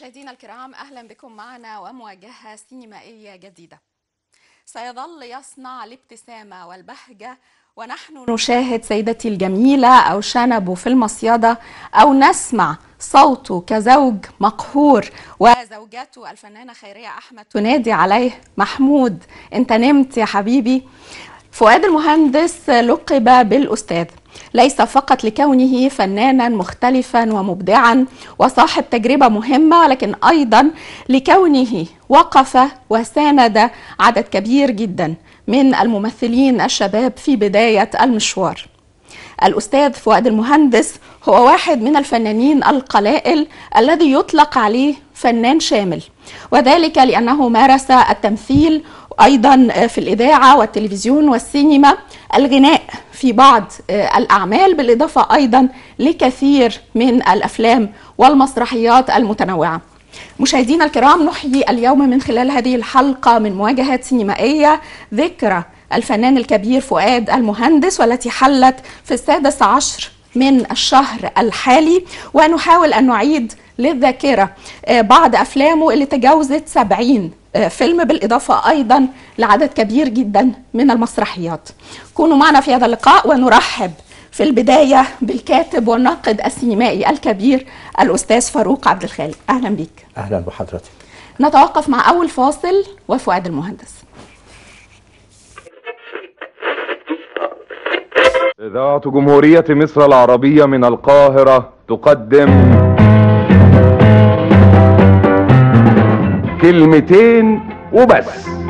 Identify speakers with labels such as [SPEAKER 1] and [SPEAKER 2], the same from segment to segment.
[SPEAKER 1] مشاهدينا الكرام اهلا بكم معنا ومواجهه سينمائيه جديده. سيظل يصنع الابتسامه والبهجه ونحن نشاهد سيدتي الجميله او شنبه في المصيده او نسمع صوته كزوج مقهور وزوجته الفنانه خيريه احمد تنادي عليه محمود انت نمت يا حبيبي. فؤاد المهندس لقب بالاستاذ ليس فقط لكونه فنانا مختلفا ومبدعا وصاحب تجربه مهمه ولكن ايضا لكونه وقف وساند عدد كبير جدا من الممثلين الشباب في بدايه المشوار. الاستاذ فؤاد المهندس هو واحد من الفنانين القلائل الذي يطلق عليه فنان شامل وذلك لانه مارس التمثيل ايضا في الاذاعه والتلفزيون والسينما الغناء في بعض الاعمال بالاضافه ايضا لكثير من الافلام والمسرحيات المتنوعه مشاهدينا الكرام نحيي اليوم من خلال هذه الحلقه من مواجهات سينمائيه ذكرى الفنان الكبير فؤاد المهندس والتي حلت في السادس عشر من الشهر الحالي ونحاول أن نعيد للذاكرة بعض أفلامه اللي تجاوزت 70 فيلم بالإضافة أيضا لعدد كبير جدا من المسرحيات كونوا معنا في هذا اللقاء ونرحب في البداية بالكاتب والناقد السينمائي الكبير الأستاذ فاروق عبد الخالق أهلا بك
[SPEAKER 2] أهلا بحضرتك
[SPEAKER 1] نتوقف مع أول فاصل وفؤاد المهندس
[SPEAKER 3] إذاعة جمهورية مصر العربية من القاهرة تقدم كلمتين وبس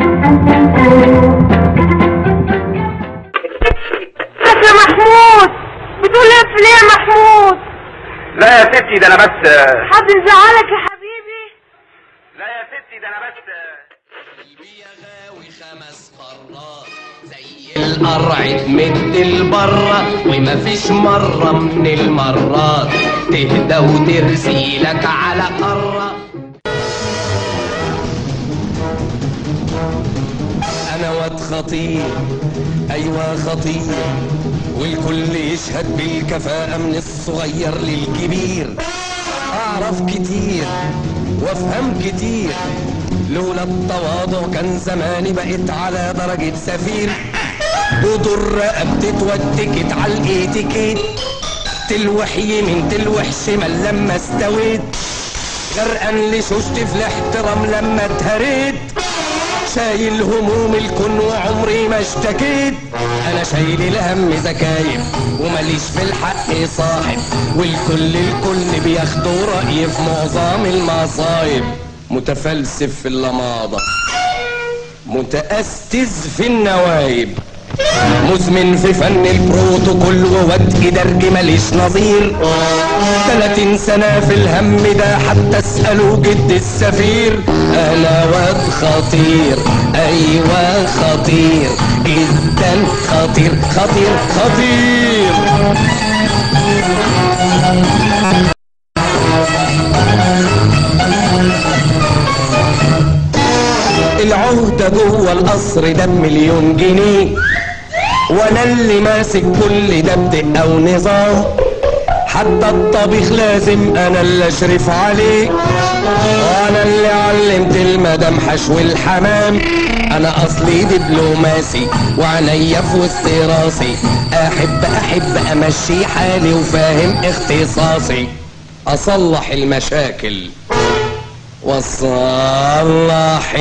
[SPEAKER 4] يا محمود بتقول ايه في ليه يا محمود
[SPEAKER 5] لا يا ستي ده انا بس
[SPEAKER 4] حد يزعلك يا حبيبي
[SPEAKER 5] لا يا ستي ده انا بس
[SPEAKER 6] قلبي يا غاوي خمس مرات زي القرع تمد البرة ومفيش مرة من المرات تهدى وترسيلك على قارة أنا واد خطير أيوة خطير والكل يشهد بالكفاءة من الصغير للكبير أعرف كتير وأفهم كتير لولا التواضع كان زماني بقيت على درجة سفير ودر رقبتي اتودكت على الاتيكيت تلوح يمين تلوح شمال لما استويت غرقان لشوشتي في الاحترام لما اتهريت شايل هموم الكون وعمري ما اشتكيت انا شايل الهم زكايب ومليش في الحق صاحب والكل الكل بياخدوا رأيي في معظم المصايب متفلسف في اللماضة متأستز في النوايب مزمن في فن البروتوكول وواد درج ماليش نظير تلاتين سنة في الهم ده حتى اسألوا جد السفير أنا واد خطير أيوة خطير جدا خطير خطير خطير العهدة جوه القصر ده بمليون جنيه وانا اللي ماسك كل ده بدقة ونظام حتى الطبيخ لازم انا اللي اشرف عليه وانا اللي علمت المدام حشو الحمام انا اصلي دبلوماسي وعينيا في وسط راسي احب احب امشي حالي وفاهم اختصاصي اصلح المشاكل وصلح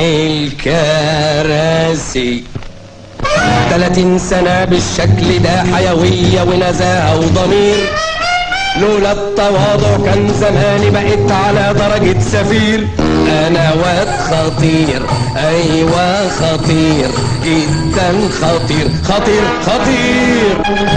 [SPEAKER 6] الكراسي تلاتين سنة بالشكل ده حيوية ونزاهة وضمير لولا التواضع كان زماني بقيت على درجة سفير أنا واد خطير أيوة خطير جدا خطير خطير خطير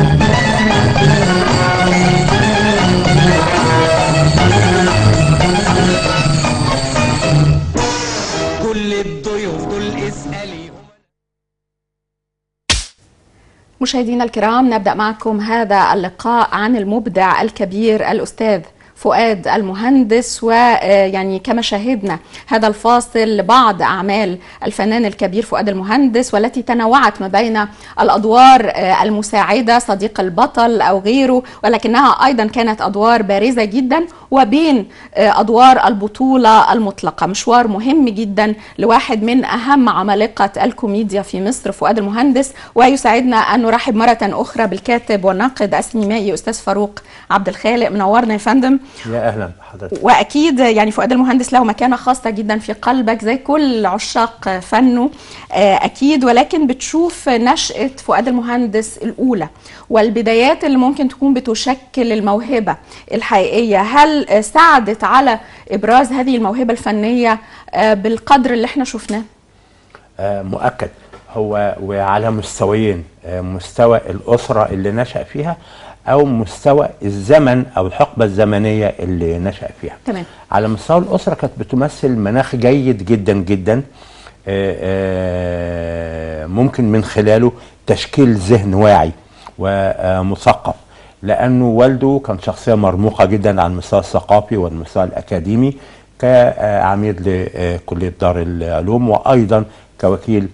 [SPEAKER 6] كل الضيوف دول اسأليهم
[SPEAKER 1] مشاهدينا الكرام نبدأ معكم هذا اللقاء عن المبدع الكبير الأستاذ فؤاد المهندس ويعني كما شاهدنا هذا الفاصل لبعض أعمال الفنان الكبير فؤاد المهندس والتي تنوعت ما بين الأدوار آه، المساعدة صديق البطل أو غيره ولكنها أيضا كانت أدوار بارزة جدا وبين آه، أدوار البطولة المطلقة مشوار مهم جدا لواحد من أهم عمالقة الكوميديا في مصر فؤاد المهندس ويسعدنا أن نرحب مرة أخرى بالكاتب والناقد السينمائي أستاذ فاروق عبد الخالق منورنا يا فندم
[SPEAKER 2] يا اهلا بحضرتك
[SPEAKER 1] واكيد يعني فؤاد المهندس له مكانه خاصه جدا في قلبك زي كل عشاق فنه آه، اكيد ولكن بتشوف نشاه فؤاد المهندس الاولى والبدايات اللي ممكن تكون بتشكل الموهبه الحقيقيه هل آه، ساعدت على ابراز هذه الموهبه الفنيه آه، بالقدر اللي احنا شفناه
[SPEAKER 2] آه مؤكد هو وعلى مستويين آه مستوى الاسره اللي نشا فيها او مستوى الزمن او الحقبه الزمنيه اللي نشا فيها
[SPEAKER 1] تمام.
[SPEAKER 2] على مستوى الاسره كانت بتمثل مناخ جيد جدا جدا آه، آه، ممكن من خلاله تشكيل ذهن واعي ومثقف لانه والده كان شخصيه مرموقه جدا على المستوى الثقافي والمستوى الاكاديمي كعميد لكليه دار العلوم وايضا كوكيل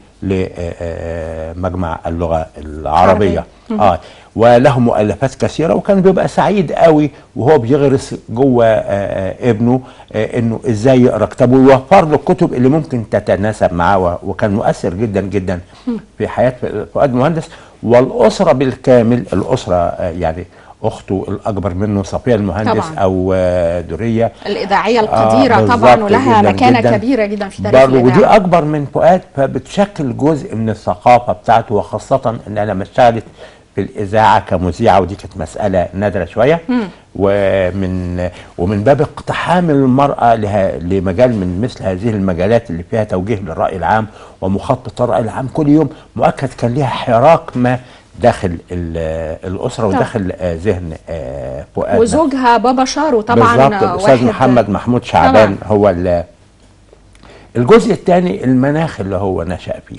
[SPEAKER 2] لمجمع اللغه العربيه اه وله مؤلفات كثيره وكان بيبقى سعيد قوي وهو بيغرس جوه آه، آه، ابنه آه، انه ازاي يقرا كتاب ويوفر له الكتب اللي ممكن تتناسب معاه و- وكان مؤثر جدا جدا في حياه فؤاد المهندس والاسره بالكامل الاسره آه، يعني اخته الاكبر منه صفيه المهندس
[SPEAKER 1] طبعاً.
[SPEAKER 2] او آه، دريه
[SPEAKER 1] الاذاعيه القديره
[SPEAKER 2] آه،
[SPEAKER 1] طبعا
[SPEAKER 2] بالظبط
[SPEAKER 1] ولها
[SPEAKER 2] جداً
[SPEAKER 1] مكانه
[SPEAKER 2] جداً.
[SPEAKER 1] كبيره جدا في تاريخ
[SPEAKER 2] برضه ودي
[SPEAKER 1] الاذاعه
[SPEAKER 2] اكبر من فؤاد فبتشكل جزء من الثقافه بتاعته وخاصه ان انا لما اشتغلت في الاذاعه كمذيعه ودي كانت مساله نادره شويه ومن ومن باب اقتحام المراه لها لمجال من مثل هذه المجالات اللي فيها توجيه للراي العام ومخطط الراي العام كل يوم مؤكد كان ليها حراك ما داخل ال- الاسره
[SPEAKER 1] طبعا.
[SPEAKER 2] وداخل آه، ذهن آه، فؤاد
[SPEAKER 1] وزوجها بابا شارو طبعا
[SPEAKER 2] بالظبط الاستاذ
[SPEAKER 1] واحد-
[SPEAKER 2] محمد محمود شعبان
[SPEAKER 1] طبعاً.
[SPEAKER 2] هو ال- الجزء الثاني المناخ اللي هو نشأ فيه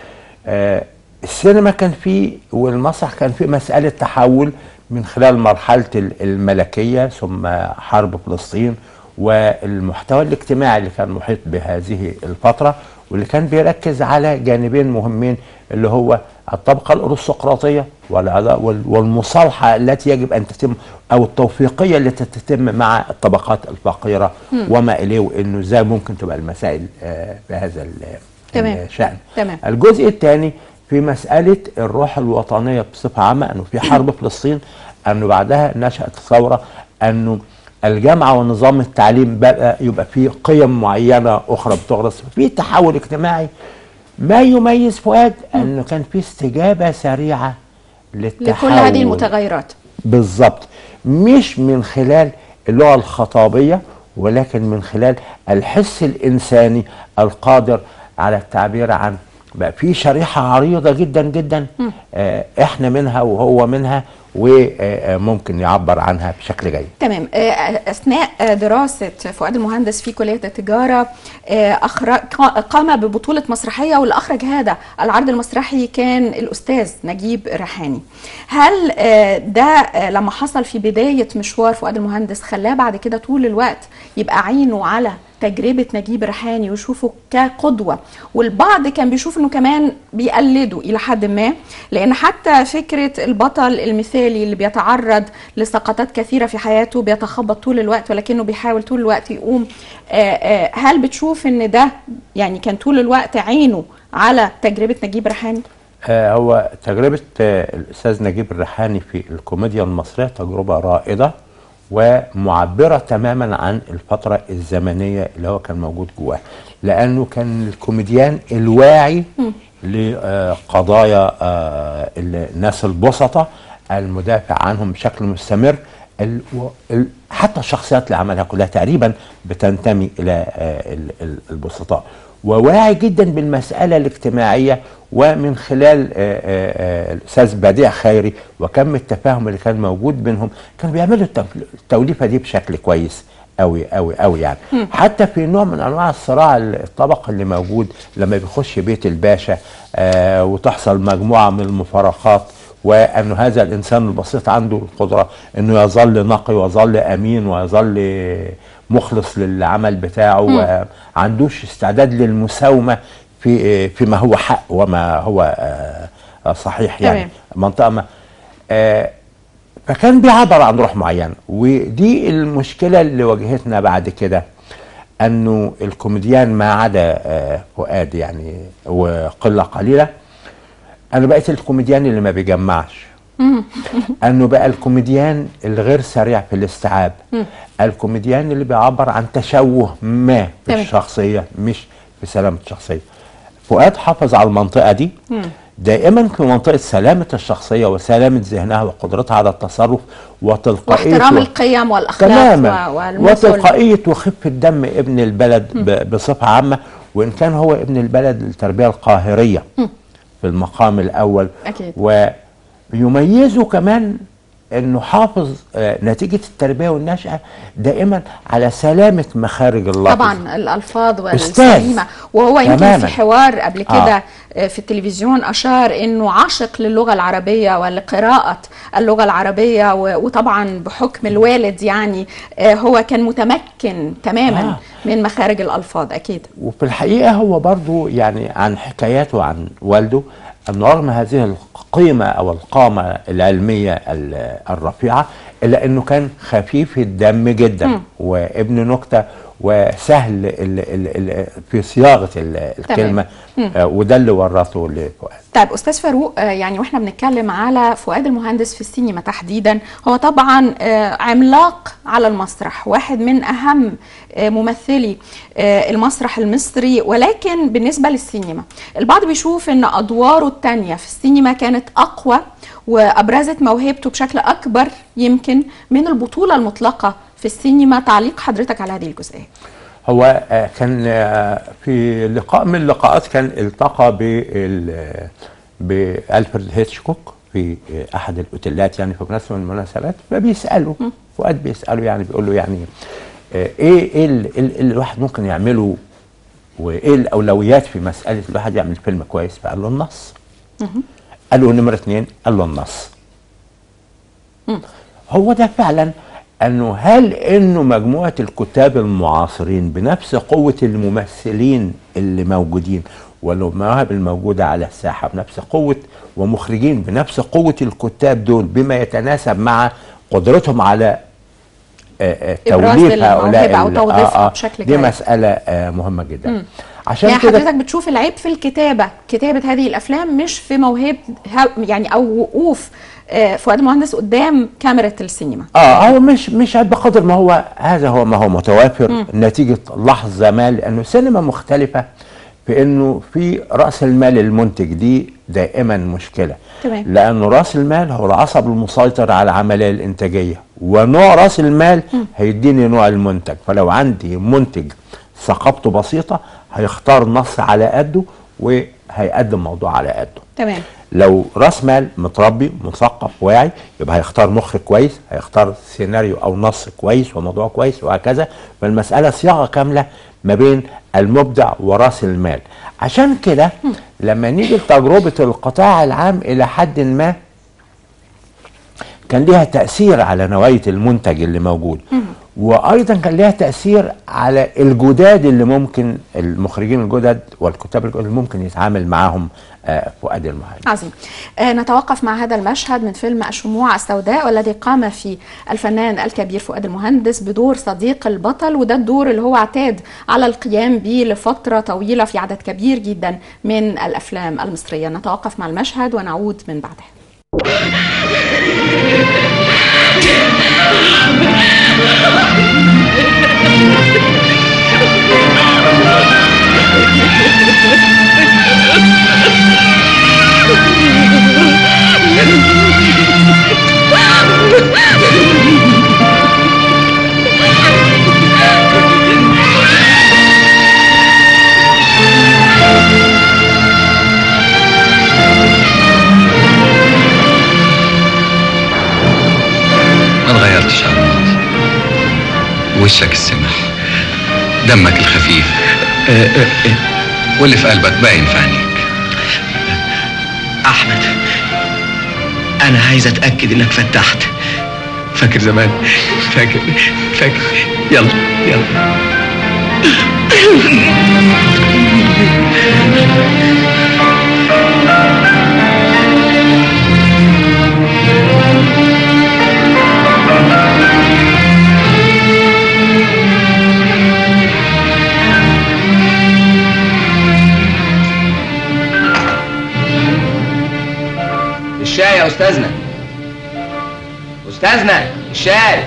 [SPEAKER 2] آه السينما كان فيه والمسرح كان فيه مسألة تحول من خلال مرحلة ال- الملكية ثم حرب فلسطين والمحتوى الاجتماعي اللي كان محيط بهذه الفترة واللي كان بيركز على جانبين مهمين اللي هو الطبقة الأرستقراطية والعلا- وال- والمصالحة التي يجب أن تتم أو التوفيقية التي تتم مع الطبقات الفقيرة وما إليه وإنه إزاي ممكن تبقى المسائل آه، بهذا ال-
[SPEAKER 1] تمام.
[SPEAKER 2] الشأن
[SPEAKER 1] تمام.
[SPEAKER 2] الجزء الثاني في مسألة الروح الوطنية بصفة عامة أنه في حرب فلسطين أنه بعدها نشأت الثورة أنه الجامعة ونظام التعليم بقى يبقى فيه قيم معينة أخرى بتغرس في تحول اجتماعي ما يميز فؤاد أنه كان في استجابة سريعة للتحول
[SPEAKER 1] لكل هذه المتغيرات
[SPEAKER 2] بالظبط مش من خلال اللغة الخطابية ولكن من خلال الحس الإنساني القادر على التعبير عن بقى في شريحة عريضة جدا جدا آه احنا منها وهو منها وممكن يعبر عنها بشكل جيد
[SPEAKER 1] تمام آه، اثناء آه، دراسه فؤاد المهندس في كليه التجاره آه، أخرج قا- قام ببطوله مسرحيه واللي اخرج هذا العرض المسرحي كان الاستاذ نجيب ريحاني هل آه، ده آه، لما حصل في بدايه مشوار فؤاد المهندس خلاه بعد كده طول الوقت يبقى عينه على تجربة نجيب ريحاني ويشوفه كقدوة والبعض كان بيشوف انه كمان بيقلده الى حد ما لان حتى فكرة البطل المثالي اللي بيتعرض لسقطات كثيرة في حياته بيتخبط طول الوقت ولكنه بيحاول طول الوقت يقوم آه، آه، هل بتشوف ان ده يعني كان طول الوقت عينه على تجربة نجيب ريحاني؟
[SPEAKER 2] آه هو تجربة آه الأستاذ نجيب الريحاني في الكوميديا المصرية تجربة رائدة ومعبرة تماما عن الفترة الزمنية اللي هو كان موجود جواها لأنه كان الكوميديان الواعي لقضايا آه، الناس البسطة المدافع عنهم بشكل مستمر ال- و- ال- حتى الشخصيات اللي عملها كلها تقريبا بتنتمي إلى آه، ال- ال- البسطاء وواعي جدا بالمسألة الاجتماعية ومن خلال آه، آه، آه، الأستاذ بديع خيري وكم التفاهم اللي كان موجود بينهم كانوا بيعملوا التف- التوليفة دي بشكل كويس قوي قوي قوي يعني حتى في نوع من انواع الصراع الطبقي اللي موجود لما بيخش بيت الباشا آه وتحصل مجموعه من المفارقات وأن هذا الإنسان البسيط عنده القدرة أنه يظل نقي ويظل أمين ويظل مخلص للعمل بتاعه وما عندوش استعداد للمساومة في فيما هو حق وما هو آه، صحيح يعني
[SPEAKER 1] تمام.
[SPEAKER 2] منطقة ما آه، فكان بيعبر عن روح معينة ودي المشكلة اللي واجهتنا بعد كده انه الكوميديان ما عدا آه، فؤاد يعني وقله قليله انا بقيت الكوميديان اللي ما بيجمعش انه بقى الكوميديان الغير سريع في الاستيعاب الكوميديان اللي بيعبر عن تشوه ما في
[SPEAKER 1] تمام.
[SPEAKER 2] الشخصيه مش في سلامه الشخصيه فؤاد حافظ على المنطقه دي دائما في منطقه سلامه الشخصيه وسلامه ذهنها وقدرتها على التصرف وتلقائيه
[SPEAKER 1] واحترام
[SPEAKER 2] و-
[SPEAKER 1] القيم والاخلاق
[SPEAKER 2] تماما
[SPEAKER 1] و- والمثل
[SPEAKER 2] وتلقائيه وخفه دم ابن البلد ب- بصفه عامه وان كان هو ابن البلد للتربيه القاهريه في المقام الاول
[SPEAKER 1] أكيد.
[SPEAKER 2] ويميزه كمان انه حافظ آه، نتيجه التربيه والنشاه دائما على سلامه مخارج اللفظ
[SPEAKER 1] طبعا الالفاظ
[SPEAKER 2] أستاذ.
[SPEAKER 1] والسليمه وهو يمكن
[SPEAKER 2] تماماً.
[SPEAKER 1] في حوار قبل كده
[SPEAKER 2] آه.
[SPEAKER 1] آه. في التلفزيون اشار انه عاشق للغه العربيه ولقراءه اللغه العربيه و- وطبعا بحكم الوالد يعني آه، هو كان متمكن تماما
[SPEAKER 2] آه.
[SPEAKER 1] آه. من مخارج الالفاظ اكيد
[SPEAKER 2] وفي الحقيقة هو برضو يعني عن حكاياته عن والده أن رغم هذه القيمة أو القامة العلمية ال- الرفيعة إلا أنه كان خفيف الدم جدا وابن نكتة وسهل ال ال ال في صياغة ال- الكلمة آه، وده اللي ورثه لفؤاد
[SPEAKER 1] طيب استاذ فاروق آه، يعني واحنا بنتكلم على فؤاد المهندس في السينما تحديدا هو طبعا آه، عملاق على المسرح واحد من اهم آه، ممثلي آه، المسرح المصري ولكن بالنسبه للسينما البعض بيشوف ان ادواره التانية في السينما كانت اقوى وابرزت موهبته بشكل اكبر يمكن من البطوله المطلقه في السينما تعليق حضرتك على هذه الجزئيه
[SPEAKER 2] هو آه، كان آه، في لقاء من اللقاءات كان التقى بال بألفريد هيتشكوك في آه، احد الاوتيلات يعني في مناسبه من المناسبات فبيساله فؤاد بيساله يعني بيقول له يعني آه، ايه ايه ال- ال- اللي الواحد ممكن يعمله وايه الاولويات في مساله الواحد يعمل فيلم كويس فقال له النص قال له نمره اثنين قال له النص هو ده فعلا انه هل انه مجموعه الكتاب المعاصرين بنفس قوه الممثلين اللي موجودين والمواهب الموجوده على الساحه بنفس قوه ومخرجين بنفس قوه الكتاب دول بما يتناسب مع قدرتهم على آه، آه،
[SPEAKER 1] إبراز
[SPEAKER 2] توليف
[SPEAKER 1] الموهبة
[SPEAKER 2] هؤلاء
[SPEAKER 1] أو
[SPEAKER 2] ال-
[SPEAKER 1] توظيفها بشكل
[SPEAKER 2] دي
[SPEAKER 1] جيد.
[SPEAKER 2] مساله آه، مهمه جدا عشان
[SPEAKER 1] يعني
[SPEAKER 2] كده
[SPEAKER 1] حضرتك بتشوف العيب في الكتابة كتابة هذه الأفلام مش في موهبة يعني أو وقوف آه، فؤاد المهندس قدام كاميرا السينما
[SPEAKER 2] اه هو مش مش بقدر ما هو هذا هو ما هو متوافر نتيجه لحظه ما لانه السينما مختلفه في انه في راس المال المنتج دي دائما مشكله
[SPEAKER 1] تمام.
[SPEAKER 2] لانه راس المال هو العصب المسيطر على العمليه الانتاجيه ونوع راس المال هيديني نوع المنتج فلو عندي منتج ثقافته بسيطه هيختار نص على قده وهيقدم موضوع على قده
[SPEAKER 1] تمام
[SPEAKER 2] لو راس مال متربي مثقف واعي يبقى هيختار مخرج كويس هيختار سيناريو او نص كويس وموضوع كويس وهكذا فالمساله صياغه كامله ما بين المبدع وراس المال عشان كده لما نيجي لتجربه القطاع العام الى حد ما كان ليها تأثير على نوعية المنتج اللي موجود وأيضا كان ليها تأثير على الجداد اللي ممكن المخرجين الجدد والكتاب الجدد اللي ممكن يتعامل معاهم آه، فؤاد المهندس
[SPEAKER 1] عظيم آه، نتوقف مع هذا المشهد من فيلم الشموع السوداء والذي قام فيه الفنان الكبير فؤاد المهندس بدور صديق البطل وده الدور اللي هو اعتاد على القيام به لفترة طويلة في عدد كبير جدا من الأفلام المصرية نتوقف مع المشهد ونعود من بعدها
[SPEAKER 7] ما اتغيرتش يا عماد وشك السمح دمك الخفيف واللي في قلبك باين في عينيك
[SPEAKER 8] احمد
[SPEAKER 7] انا عايز اتاكد انك فتحت فاكر زمان فاكر فاكر يلا يلا
[SPEAKER 6] الشاي يا استاذنا استاذنا الشاي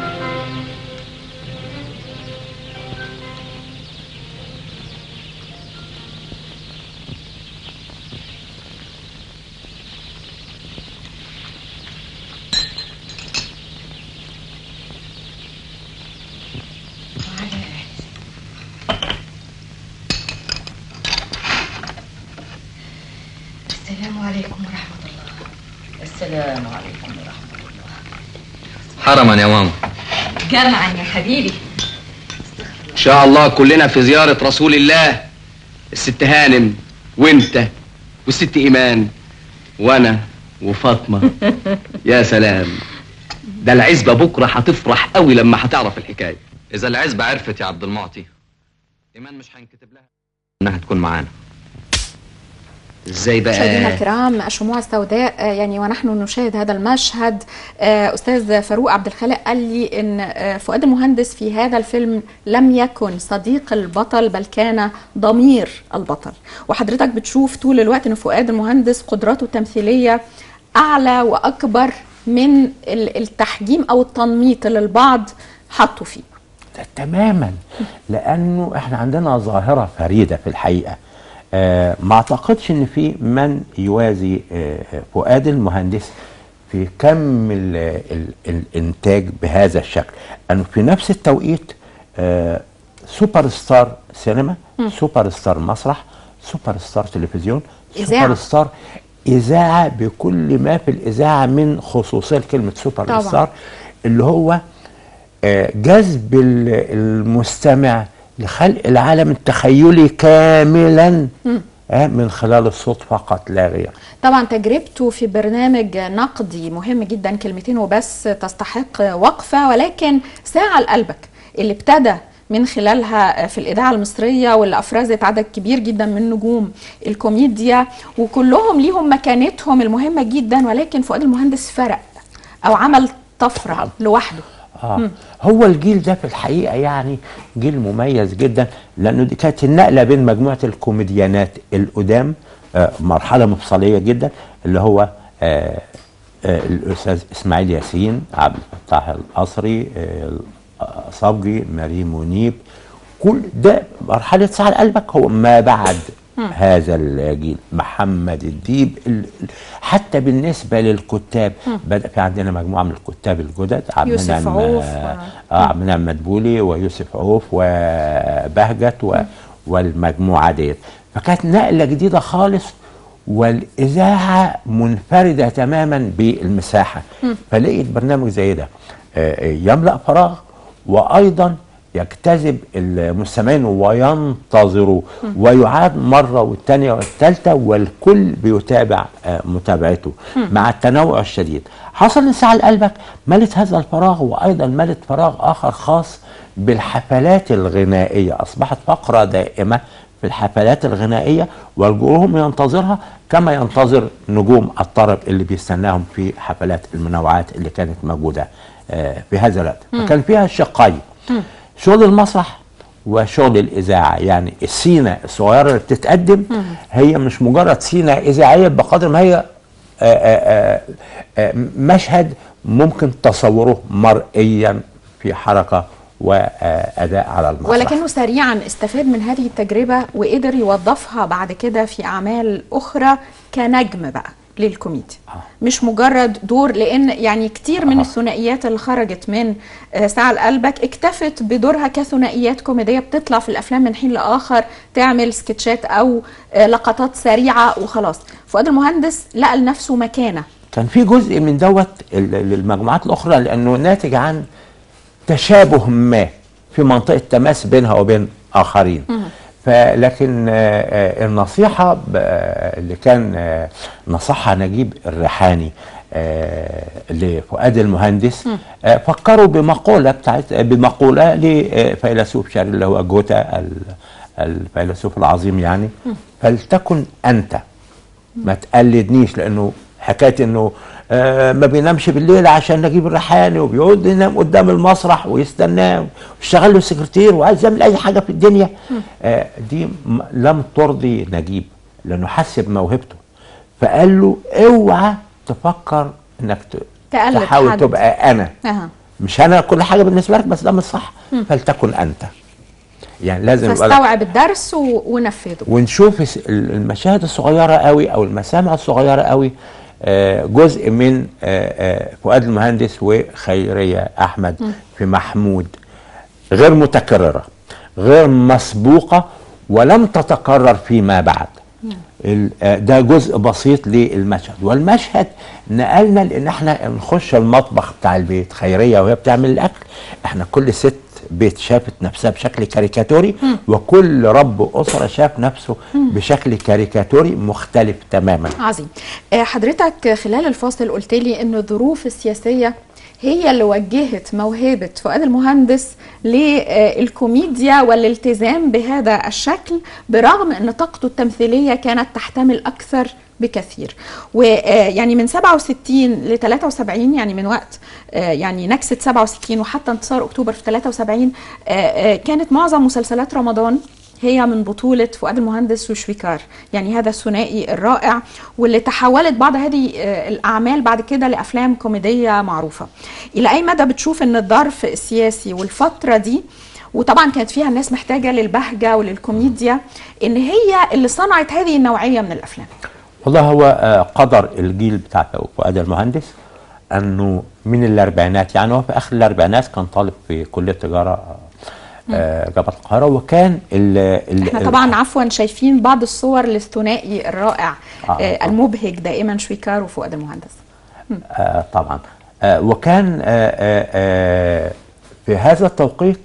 [SPEAKER 8] السلام عليكم ورحمة الله السلام عليكم ورحمة الله
[SPEAKER 7] حرما يا ماما
[SPEAKER 8] جمعا يا حبيبي
[SPEAKER 6] ان شاء الله كلنا في زيارة رسول الله الست هانم وانت والست ايمان وانا وفاطمة يا سلام ده العزبة بكرة هتفرح قوي لما هتعرف الحكاية
[SPEAKER 7] اذا العزبة عرفت يا عبد المعطي ايمان مش هنكتب لها انها تكون معانا
[SPEAKER 6] ازاي
[SPEAKER 1] مشاهدينا
[SPEAKER 6] بقى
[SPEAKER 1] الكرام الشموع السوداء آه، يعني ونحن نشاهد هذا المشهد آه، استاذ فاروق عبد الخالق قال لي ان آه، فؤاد المهندس في هذا الفيلم لم يكن صديق البطل بل كان ضمير البطل وحضرتك بتشوف طول الوقت ان فؤاد المهندس قدراته التمثيليه اعلى واكبر من ال- التحجيم او التنميط اللي البعض حطوا فيه
[SPEAKER 2] تماما لانه احنا عندنا ظاهره فريده في الحقيقه آه ما اعتقدش ان في من يوازي آه فؤاد المهندس في كم ال ال الانتاج بهذا الشكل انه في نفس التوقيت آه سوبر ستار سينما سوبر ستار مسرح سوبر ستار تلفزيون
[SPEAKER 1] إذاعة.
[SPEAKER 2] سوبر ستار اذاعه بكل ما في الاذاعه من خصوصيه كلمه سوبر
[SPEAKER 1] طبعاً.
[SPEAKER 2] ستار اللي هو آه، جذب ال- المستمع لخلق العالم التخيلي كاملا آه، من خلال الصوت فقط لا غير
[SPEAKER 1] طبعا تجربته في برنامج نقدي مهم جدا كلمتين وبس تستحق وقفة ولكن ساعة لقلبك اللي ابتدى من خلالها في الإذاعة المصرية واللي أفرزت عدد كبير جدا من نجوم الكوميديا وكلهم ليهم مكانتهم المهمة جدا ولكن فؤاد المهندس فرق أو عمل طفرة لوحده
[SPEAKER 2] آه. هو الجيل ده في الحقيقة يعني جيل مميز جدا لأنه دي كانت النقلة بين مجموعة الكوميديانات القدام آه مرحلة مفصلية جدا اللي هو آه آه الأستاذ إسماعيل ياسين عبد الفتاح القصري آه صبري مريم منيب كل ده مرحلة سعد قلبك هو ما بعد هذا الجيل محمد الديب ال- ال- حتى بالنسبة للكتاب بدأ في عندنا مجموعة من الكتاب الجدد عبد
[SPEAKER 1] يوسف
[SPEAKER 2] المنعم
[SPEAKER 1] عوف
[SPEAKER 2] آه،
[SPEAKER 1] و-
[SPEAKER 2] اه عبد المنعم مدبولي ويوسف عوف وبهجت و والمجموعة ديت فكانت نقلة جديدة خالص والإذاعة منفردة تماما بالمساحة فلقيت برنامج زي ده آه، يملأ فراغ وأيضا يجتذب المستمعين وينتظروا ويعاد مرة والثانية والثالثة والكل بيتابع آه، متابعته مع التنوع الشديد حصل ان ساعة قلبك ملت هذا الفراغ وأيضا ملت فراغ آخر خاص بالحفلات الغنائية أصبحت فقرة دائمة في الحفلات الغنائية والجمهور ينتظرها كما ينتظر نجوم الطرب اللي بيستناهم في حفلات المنوعات اللي كانت موجودة آه، في هذا الوقت فكان فيها شقين شغل المسرح وشغل الإذاعة يعني السينة الصغيرة اللي بتتقدم هي مش مجرد سينة إذاعية بقدر ما هي آه، آه، آه، مشهد ممكن تصوره مرئيا في حركة وأداء على المسرح
[SPEAKER 1] ولكنه سريعا استفاد من هذه التجربة وقدر يوظفها بعد كده في أعمال أخرى كنجم بقى للكوميديا مش مجرد دور لأن يعني كتير من
[SPEAKER 2] آه.
[SPEAKER 1] الثنائيات اللي خرجت من آه، ساعة لقلبك اكتفت بدورها كثنائيات كوميدية بتطلع في الأفلام من حين لآخر تعمل سكتشات أو آه، لقطات سريعة وخلاص فؤاد المهندس لقى لنفسه مكانة
[SPEAKER 2] كان في جزء من دوت ال- للمجموعات الاخرى لانه ناتج عن تشابه ما في منطقه تماس بينها وبين اخرين فلكن آه، آه، النصيحه ب- آه، اللي كان آه، نصحها نجيب الريحاني آه، لفؤاد المهندس آه، فكروا بمقولة بتاعت بمقولة لفيلسوف شهير اللي هو جوتا ال- الفيلسوف العظيم يعني فلتكن أنت ما تقلدنيش لأنه حكاية إنه آه، ما بينامش بالليل عشان نجيب الريحاني وبيقعد ينام قدام المسرح ويستناه ويشتغل له سكرتير وعايز يعمل أي حاجة في الدنيا آه، دي م- لم ترضي نجيب لأنه حس بموهبته فقال له اوعى تفكر انك ت-
[SPEAKER 1] تقلد
[SPEAKER 2] تحاول
[SPEAKER 1] حد.
[SPEAKER 2] تبقى انا
[SPEAKER 1] أها.
[SPEAKER 2] مش انا كل حاجه بالنسبه لك بس ده مش صح فلتكن انت يعني لازم يبقى لك-
[SPEAKER 1] فاستوعب الدرس و... ونفذه
[SPEAKER 2] ونشوف الس- ال- المشاهد الصغيره قوي او المسامع الصغيره قوي آه، جزء من آه، آه، فؤاد المهندس وخيريه احمد في محمود غير متكرره غير مسبوقه ولم تتكرر فيما بعد ال- آه، ده جزء بسيط للمشهد والمشهد نقلنا لان احنا نخش المطبخ بتاع البيت خيريه وهي بتعمل الاكل احنا كل ست بيت شافت نفسها بشكل كاريكاتوري وكل رب اسره شاف نفسه بشكل كاريكاتوري مختلف تماما
[SPEAKER 1] عظيم آه، حضرتك خلال الفاصل قلت لي ان الظروف السياسيه هي اللي وجهت موهبة فؤاد المهندس للكوميديا والالتزام بهذا الشكل برغم أن طاقته التمثيلية كانت تحتمل أكثر بكثير ويعني من 67 ل 73 يعني من وقت آه، يعني نكسة 67 وحتى انتصار أكتوبر في 73 آه، آه، كانت معظم مسلسلات رمضان هي من بطولة فؤاد المهندس وشويكار يعني هذا الثنائي الرائع واللي تحولت بعض هذه آه، الأعمال بعد كده لأفلام كوميدية معروفة إلى أي مدى بتشوف أن الظرف السياسي والفترة دي وطبعا كانت فيها الناس محتاجة للبهجة وللكوميديا إن هي اللي صنعت هذه النوعية من الأفلام
[SPEAKER 2] والله هو آه، قدر الجيل بتاع فؤاد المهندس انه من الاربعينات يعني هو في اخر الاربعينات كان طالب في كليه تجاره آه، جامعه القاهره وكان ال ال
[SPEAKER 1] احنا طبعا عفوا شايفين بعض الصور للثنائي الرائع
[SPEAKER 2] آه.
[SPEAKER 1] آه، المبهج دائما شويكار وفؤاد المهندس
[SPEAKER 2] آه طبعا آه وكان آه آه آه في هذا التوقيت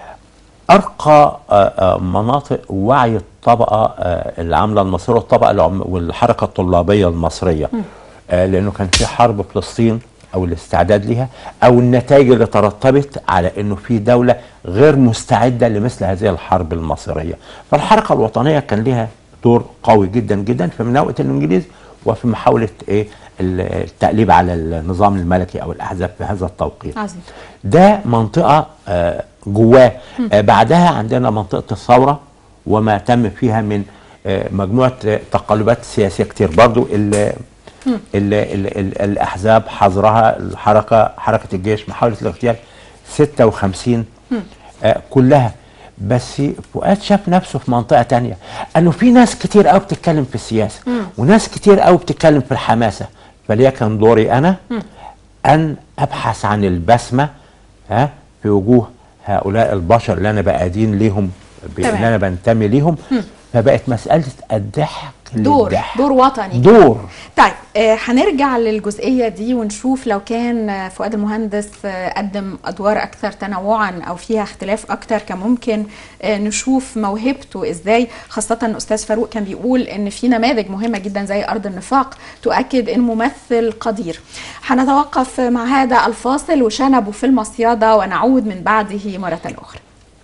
[SPEAKER 2] ارقى آه آه مناطق وعي الطبقه آه العامله المصريه والطبقه العم والحركه الطلابيه المصريه آه لانه كان في حرب فلسطين او الاستعداد لها او النتائج اللي ترتبت على انه في دوله غير مستعده لمثل هذه الحرب المصريه فالحركه الوطنيه كان لها دور قوي جدا جدا في مناوئه الانجليز وفي محاوله ايه التقليب على النظام الملكي او الاحزاب في هذا التوقيت
[SPEAKER 1] عظيم
[SPEAKER 2] ده منطقه آه، جواه آه، بعدها عندنا منطقه الثوره وما تم فيها من آه، مجموعه آه، تقلبات سياسيه كتير برضو ال ال ال ال الاحزاب حظرها الحركه حركه الجيش محاوله الاغتيال 56 آه، كلها بس فؤاد شاف نفسه في منطقه تانية انه في ناس كتير قوي بتتكلم في السياسه وناس كتير قوي بتتكلم في الحماسه فليكن دوري انا ان ابحث عن البسمه ها في وجوه هؤلاء البشر اللي انا بأدين ليهم ب-
[SPEAKER 1] تمام.
[SPEAKER 2] اللي انا بنتمي ليهم فبقت مساله الضحك
[SPEAKER 1] دور
[SPEAKER 2] للضحك.
[SPEAKER 1] دور وطني
[SPEAKER 2] دور
[SPEAKER 1] طيب آه، هنرجع للجزئية دي ونشوف لو كان آه، فؤاد المهندس آه، قدم أدوار أكثر تنوعا أو فيها اختلاف أكثر كان ممكن آه، نشوف موهبته إزاي خاصة إن أستاذ فاروق كان بيقول إن في نماذج مهمة جدا زي أرض النفاق تؤكد إن ممثل قدير هنتوقف مع هذا الفاصل وشنبه في المصيادة ونعود من بعده مرة أخرى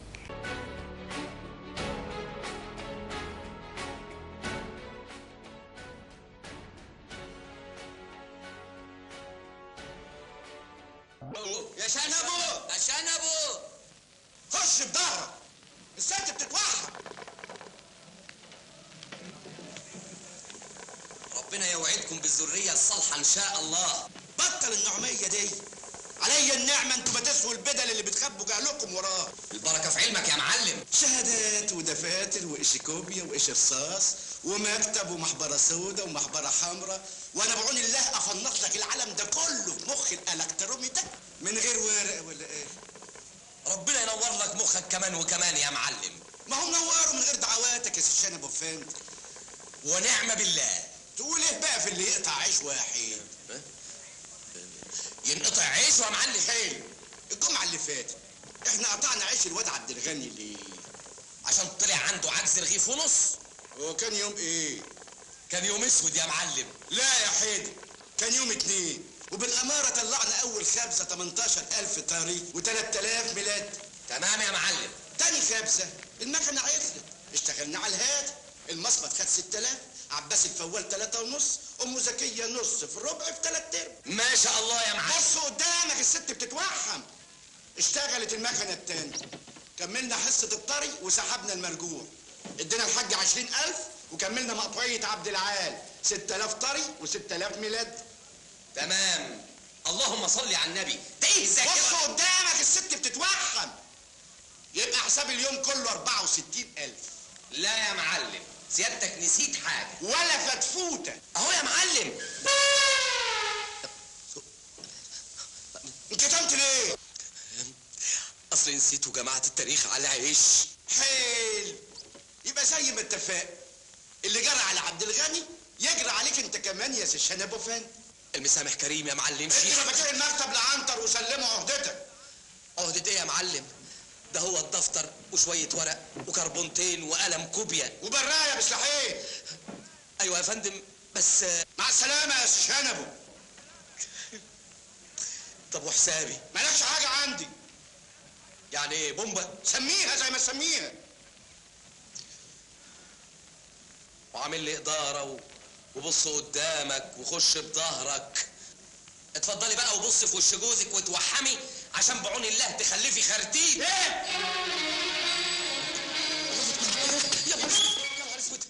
[SPEAKER 6] يا شنبو يا شنبو خش بظهرك الست بتتوحد ربنا يوعدكم بالذرية الصالحة إن شاء الله بطل النعمية دي عليا النعمة انتوا ما تسووا البدل اللي بتخبوا جعلكم وراه البركة في علمك يا معلم شهادات ودفاتر وإيش كوبيا وإيش رصاص ومكتب ومحبرة سودة ومحبرة حمراء وانا بعون الله افنط لك العالم ده كله في مخ الالكترومي ده من غير ورق ولا ايه ربنا ينور لك مخك كمان وكمان يا معلم ما هو منوره من غير دعواتك يا سيشان ابو فند ونعم بالله تقول ايه بقى في اللي يقطع عيش واحد ينقطع عيش يا معلم حلو الجمعه اللي فاتت احنا قطعنا عيش الواد عبد الغني ليه عشان طلع عنده عجز رغيف ونص هو كان يوم ايه كان يوم اسود يا معلم لا يا حيدر كان يوم اتنين
[SPEAKER 9] وبالأمارة طلعنا أول خبزة 18000 طري و3000 ميلاد
[SPEAKER 6] تمام يا معلم
[SPEAKER 9] تاني خبزة المكنة عطلت اشتغلنا على الهادي المصمت خد 6000 عباس الفوال 3 ونص أم زكية نص في الربع في 3 ارباع
[SPEAKER 6] ما شاء الله يا معلم
[SPEAKER 9] بص قدامك الست بتتوحم اشتغلت المكنة التانية كملنا حصة الطري وسحبنا المرجوع ادينا الحاج عشرين ألف وكملنا مقطوعية عبد العال ستة آلاف طري وستة آلاف ميلاد
[SPEAKER 6] تمام اللهم صل على النبي ده ايه
[SPEAKER 9] بص
[SPEAKER 6] الذاكره
[SPEAKER 9] قدامك الست بتتوحم يبقى حساب اليوم كله أربعة وستين ألف
[SPEAKER 6] لا يا معلم سيادتك نسيت حاجه
[SPEAKER 9] ولا فتفوتة
[SPEAKER 6] اهو يا معلم
[SPEAKER 9] انكتمت ليه؟
[SPEAKER 6] اصل نسيت وجمعت التاريخ على عيش
[SPEAKER 9] حلو يبقى زي ما اتفق اللي جرى على عبد الغني يجري عليك انت كمان يا سيشان ابو فن
[SPEAKER 6] المسامح كريم يا معلم
[SPEAKER 9] انت
[SPEAKER 6] شيخ
[SPEAKER 9] مفاتيح المكتب لعنتر وسلمه عهدتك
[SPEAKER 6] عهدة ايه يا معلم ده هو الدفتر وشوية ورق وكربونتين وقلم كوبيا
[SPEAKER 9] وبرايه بسلاحين
[SPEAKER 6] ايوه يا فندم بس آه،
[SPEAKER 9] مع السلامه يا سيشان ابو
[SPEAKER 6] طب وحسابي
[SPEAKER 9] مالكش حاجه عندي
[SPEAKER 6] يعني ايه بومبا
[SPEAKER 9] سميها زي ما تسميها
[SPEAKER 6] وعامل لي إدارة و... وبص قدامك وخش بظهرك اتفضلي بقى وبص في وش جوزك وتوحمي عشان بعون الله تخلفي خرتيت
[SPEAKER 9] ايه
[SPEAKER 6] يا نهار اسود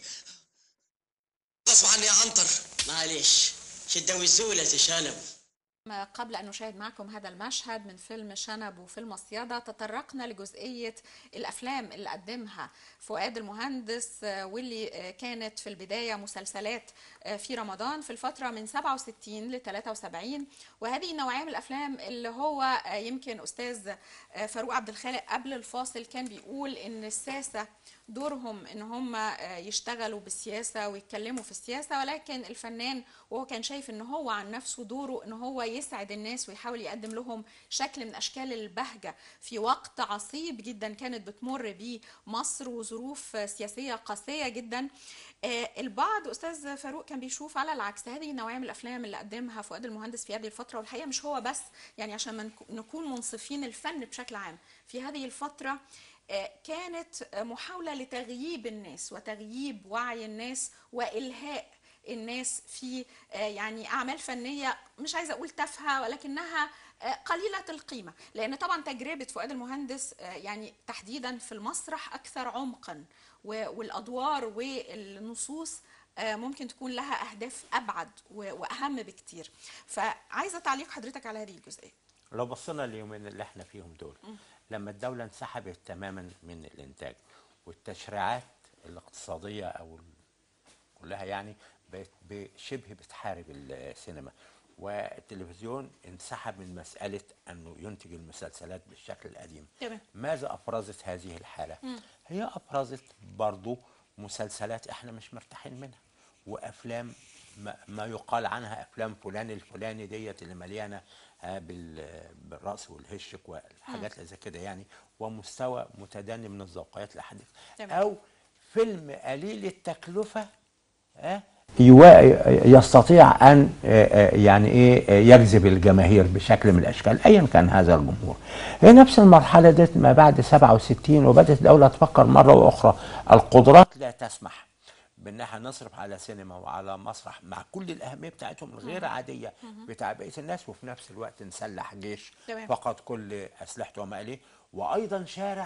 [SPEAKER 6] غصب عني يا عنتر
[SPEAKER 10] معلش شدة والزولة تشانب
[SPEAKER 1] ما قبل أن نشاهد معكم هذا المشهد من فيلم شنب وفيلم مصيدة تطرقنا لجزئية الأفلام اللي قدمها فؤاد المهندس آه، واللي آه، كانت في البداية مسلسلات آه، في رمضان في الفترة من 67 ل 73 وهذه النوعية من الأفلام اللي هو آه، يمكن أستاذ آه، فاروق عبد الخالق قبل الفاصل كان بيقول إن الساسة دورهم ان هم آه، يشتغلوا بالسياسه ويتكلموا في السياسه ولكن الفنان وهو كان شايف ان هو عن نفسه دوره ان هو يسعد الناس ويحاول يقدم لهم شكل من اشكال البهجه في وقت عصيب جدا كانت بتمر بيه مصر وظروف آه، سياسيه قاسيه جدا آه، البعض استاذ فاروق كان بيشوف على العكس هذه النوعيه من الافلام اللي قدمها فؤاد المهندس في هذه الفتره والحقيقه مش هو بس يعني عشان ما نك- نكون منصفين الفن بشكل عام في هذه الفتره آه، كانت آه، محاولة لتغييب الناس وتغييب وعي الناس وإلهاء الناس في آه، يعني أعمال فنية مش عايزة أقول تافهة ولكنها آه، قليلة القيمة لأن طبعا تجربة فؤاد المهندس آه، يعني تحديدا في المسرح أكثر عمقا و- والأدوار والنصوص آه، ممكن تكون لها أهداف أبعد و- وأهم بكتير فعايزة تعليق حضرتك على هذه الجزئية
[SPEAKER 2] لو بصينا اليومين اللي احنا فيهم دول لما الدولة انسحبت تماما من الانتاج والتشريعات الاقتصادية او ال- كلها يعني بقت بشبه بتحارب السينما والتلفزيون انسحب من مسألة انه ينتج المسلسلات بالشكل القديم
[SPEAKER 1] تمام.
[SPEAKER 2] ماذا افرزت هذه الحالة هي افرزت برضو مسلسلات احنا مش مرتاحين منها وافلام ما, ما يقال عنها افلام فلان الفلاني ديت اللي مليانه آه، بال- بالرقص والهشك والحاجات اللي زي كده يعني ومستوى متدني من الذوقيات الحديثه
[SPEAKER 1] تمام.
[SPEAKER 2] او فيلم قليل التكلفه آه، يوا- يستطيع ان آه، آه، يعني ايه آه، يجذب الجماهير بشكل من الاشكال ايا كان هذا الجمهور هي نفس المرحله ديت ما بعد 67 وبدات الدوله تفكر مره واخرى القدرات لا تسمح بان احنا نصرف على سينما وعلى مسرح مع كل الاهميه بتاعتهم الغير عاديه بتاع بقيه الناس وفي نفس الوقت نسلح جيش
[SPEAKER 1] تمام.
[SPEAKER 2] فقد كل اسلحته وما اليه وايضا شارع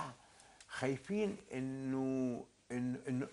[SPEAKER 2] خايفين انه انه انه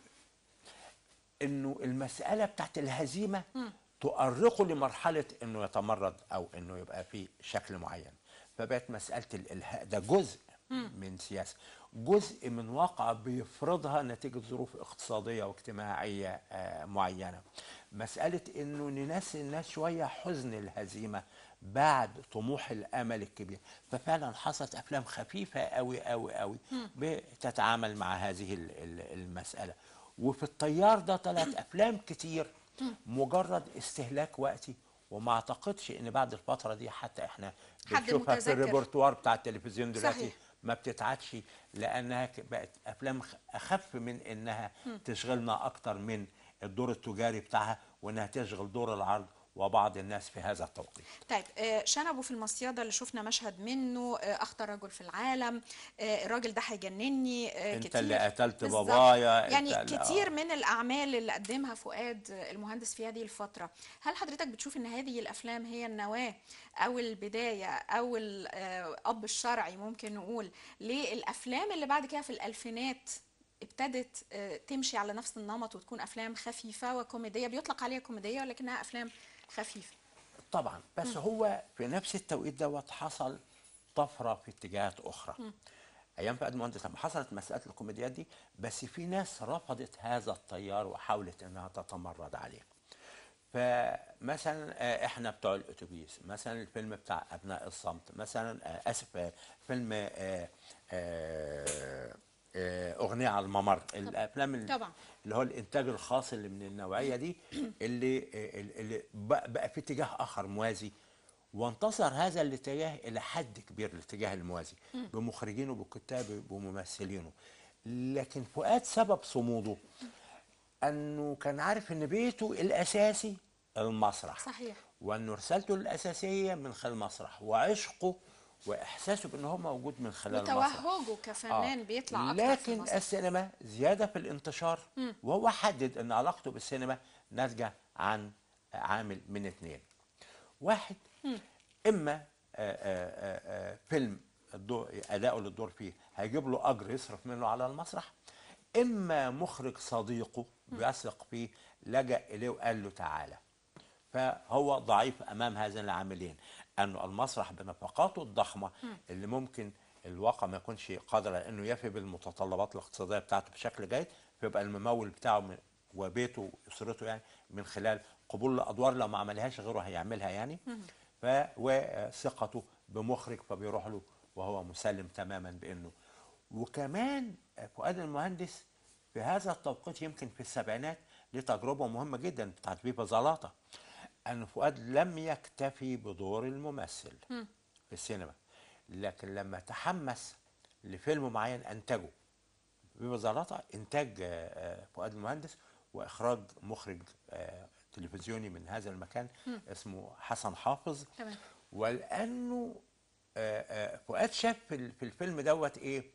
[SPEAKER 2] انه المساله بتاعت الهزيمه تؤرقه لمرحله انه يتمرد او انه يبقى في شكل معين فبقت مساله الالهاء ده جزء من سياسه جزء من واقع بيفرضها نتيجه ظروف اقتصاديه واجتماعيه آه، معينه مساله انه ننسي الناس شويه حزن الهزيمه بعد طموح الامل الكبير ففعلا حصلت افلام خفيفه قوي قوي قوي بتتعامل مع هذه ال- ال- المساله وفي الطيار ده طلعت افلام كتير مجرد استهلاك وقتي وما اعتقدش ان بعد الفتره دي حتى احنا
[SPEAKER 1] حد
[SPEAKER 2] بنشوفها في
[SPEAKER 1] متذكر.
[SPEAKER 2] الريبرتوار بتاع التلفزيون دلوقتي
[SPEAKER 1] صحيح.
[SPEAKER 2] ما بتتعادش لانها ك- بقت افلام خ- اخف من انها تشغلنا اكتر من الدور التجاري بتاعها وانها تشغل دور العرض وبعض الناس في هذا التوقيت
[SPEAKER 1] طيب آه، شنبه في المصيادة اللي شفنا مشهد منه آه، أخطر رجل في العالم آه، الراجل ده هيجنني آه،
[SPEAKER 2] انت
[SPEAKER 1] كتير
[SPEAKER 2] اللي قتلت
[SPEAKER 1] بالظبط.
[SPEAKER 2] بابايا
[SPEAKER 1] يعني
[SPEAKER 2] انت اللي-
[SPEAKER 1] كتير من الأعمال اللي قدمها فؤاد آه، المهندس في هذه الفترة هل حضرتك بتشوف إن هذه الأفلام هي النواة أو البداية أو الأب الشرعي ممكن نقول للأفلام اللي بعد كده في الألفينات ابتدت آه، تمشي على نفس النمط وتكون أفلام خفيفة وكوميدية بيطلق عليها كوميدية ولكنها أفلام خفيفة
[SPEAKER 2] طبعا بس
[SPEAKER 1] مم.
[SPEAKER 2] هو في نفس التوقيت دوت حصل طفره في اتجاهات اخرى
[SPEAKER 1] مم.
[SPEAKER 2] ايام فؤاد المهندس لما حصلت مساله الكوميديات دي بس في ناس رفضت هذا التيار وحاولت انها تتمرد عليه فمثلا آه، احنا بتوع الاتوبيس مثلا الفيلم بتاع ابناء الصمت مثلا آه، اسف آه، فيلم آه، آه، آه، اغنيه على الممر الافلام اللي
[SPEAKER 1] طبعا.
[SPEAKER 2] اللي هو الانتاج الخاص اللي من النوعيه دي اللي اللي بقى بقى في اتجاه اخر موازي وانتصر هذا الاتجاه الى حد كبير الاتجاه الموازي
[SPEAKER 11] مم.
[SPEAKER 2] بمخرجينه بكتابه بممثلينه لكن فؤاد سبب صموده انه كان عارف ان بيته الاساسي المسرح
[SPEAKER 1] صحيح
[SPEAKER 2] وان رسالته الاساسيه من خلال المسرح وعشقه واحساسه بان هو موجود من خلال المسرح
[SPEAKER 1] وتوهجه كفنان
[SPEAKER 2] آه.
[SPEAKER 1] بيطلع أكتر في
[SPEAKER 2] لكن
[SPEAKER 1] المسرح
[SPEAKER 2] السينما زياده في الانتشار
[SPEAKER 1] مم.
[SPEAKER 2] وهو حدد ان علاقته بالسينما ناتجه عن عامل من اثنين واحد
[SPEAKER 1] مم.
[SPEAKER 2] اما آه، آه، آه، آه، فيلم الدور اداؤه للدور فيه هيجيب له اجر يصرف منه على المسرح اما مخرج صديقه بيثق فيه لجا اليه وقال له تعالى فهو ضعيف امام هذين العاملين انه المسرح بنفقاته الضخمه
[SPEAKER 11] مم.
[SPEAKER 2] اللي ممكن الواقع ما يكونش قادر على انه يفي بالمتطلبات الاقتصاديه بتاعته بشكل جيد فيبقى الممول بتاعه من- وبيته واسرته يعني من خلال قبول الادوار لو ما عملهاش غيره هيعملها يعني ف وثقته بمخرج فبيروح له وهو مسلم تماما بانه وكمان فؤاد المهندس في هذا التوقيت يمكن في السبعينات ليه تجربه مهمه جدا بتاعت بيبا زلاطه ان فؤاد لم يكتفي بدور الممثل
[SPEAKER 1] مم.
[SPEAKER 2] في السينما لكن لما تحمس لفيلم معين انتجه بيبا زلاطه انتاج آه، آه، فؤاد المهندس واخراج مخرج آه، تلفزيوني من هذا المكان
[SPEAKER 1] مم.
[SPEAKER 2] اسمه حسن حافظ
[SPEAKER 1] تمام
[SPEAKER 2] ولانه آه، آه، فؤاد شاف في ال- في الفيلم دوت ايه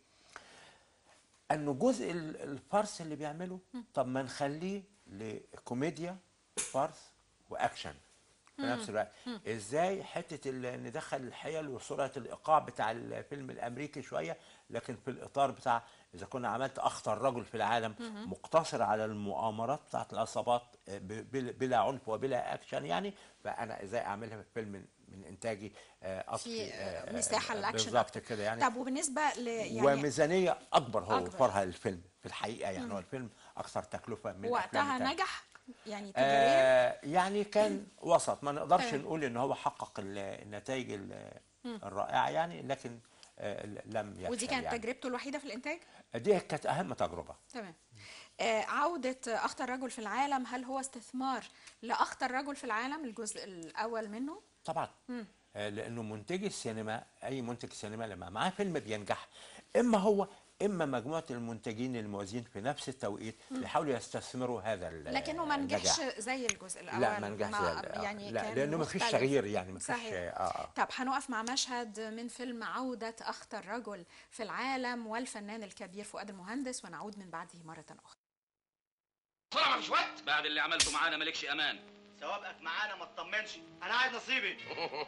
[SPEAKER 2] انه جزء ال- الفرس اللي بيعمله طب ما نخليه لكوميديا فرس واكشن في
[SPEAKER 11] مم.
[SPEAKER 2] نفس الوقت
[SPEAKER 11] مم.
[SPEAKER 2] ازاي حته ال- ندخل الحيل وسرعه الايقاع بتاع الفيلم الامريكي شويه لكن في الاطار بتاع اذا كنا عملت اخطر رجل في العالم
[SPEAKER 11] مهم.
[SPEAKER 2] مقتصر على المؤامرات بتاعت العصابات آه، ب- بلا بلا عنف وبلا اكشن يعني فانا ازاي اعملها في فيلم من, من انتاجي آه،
[SPEAKER 1] في
[SPEAKER 2] أطفي
[SPEAKER 1] آه،
[SPEAKER 2] آه،
[SPEAKER 1] مساحة للأكشن
[SPEAKER 2] بالظبط
[SPEAKER 1] أكتر.
[SPEAKER 2] كده يعني
[SPEAKER 1] طب وبالنسبة ل يعني
[SPEAKER 2] وميزانيه اكبر هو
[SPEAKER 1] أكبر.
[SPEAKER 2] وفرها للفيلم في الحقيقه يعني
[SPEAKER 1] مم.
[SPEAKER 2] هو الفيلم اكثر تكلفه من
[SPEAKER 1] وقتها
[SPEAKER 2] الأفلام التانية.
[SPEAKER 1] نجح يعني تجاريا
[SPEAKER 2] آه يعني كان وسط ما نقدرش
[SPEAKER 1] تمام.
[SPEAKER 2] نقول ان هو حقق ال- النتائج ال-
[SPEAKER 1] مم.
[SPEAKER 2] الرائعه يعني لكن آه لم يفشل
[SPEAKER 1] ودي كانت
[SPEAKER 2] يعني.
[SPEAKER 1] تجربته الوحيدة في الإنتاج
[SPEAKER 2] دي كانت اهم تجربه
[SPEAKER 1] تمام آه، عودة أخطر رجل في العالم هل هو استثمار لأخطر رجل في العالم الجزء الأول منه؟
[SPEAKER 2] طبعا
[SPEAKER 1] مم.
[SPEAKER 2] آه، لانه منتج السينما اي منتج سينما لما معاه فيلم بينجح اما هو اما مجموعه المنتجين الموازين في نفس التوقيت
[SPEAKER 1] مم.
[SPEAKER 2] بيحاولوا يستثمروا هذا ال-
[SPEAKER 1] لكنه ما نجحش
[SPEAKER 2] النجاح.
[SPEAKER 1] زي الجزء الأول
[SPEAKER 2] لا ما نجحش زي ال- آه،
[SPEAKER 1] يعني
[SPEAKER 2] لا
[SPEAKER 1] كان
[SPEAKER 2] لانه ما فيش
[SPEAKER 1] مختلف.
[SPEAKER 2] تغيير يعني ما فيش
[SPEAKER 1] صحيح.
[SPEAKER 2] اه اه
[SPEAKER 1] طب هنقف مع مشهد من فيلم عودة أخطر رجل في العالم والفنان الكبير فؤاد المهندس ونعود من بعده مرة أخرى
[SPEAKER 5] بسرعه مفيش وقت بعد اللي عملته معانا مالكش امان
[SPEAKER 12] ثوابك معانا ما تطمنش انا عايز نصيبي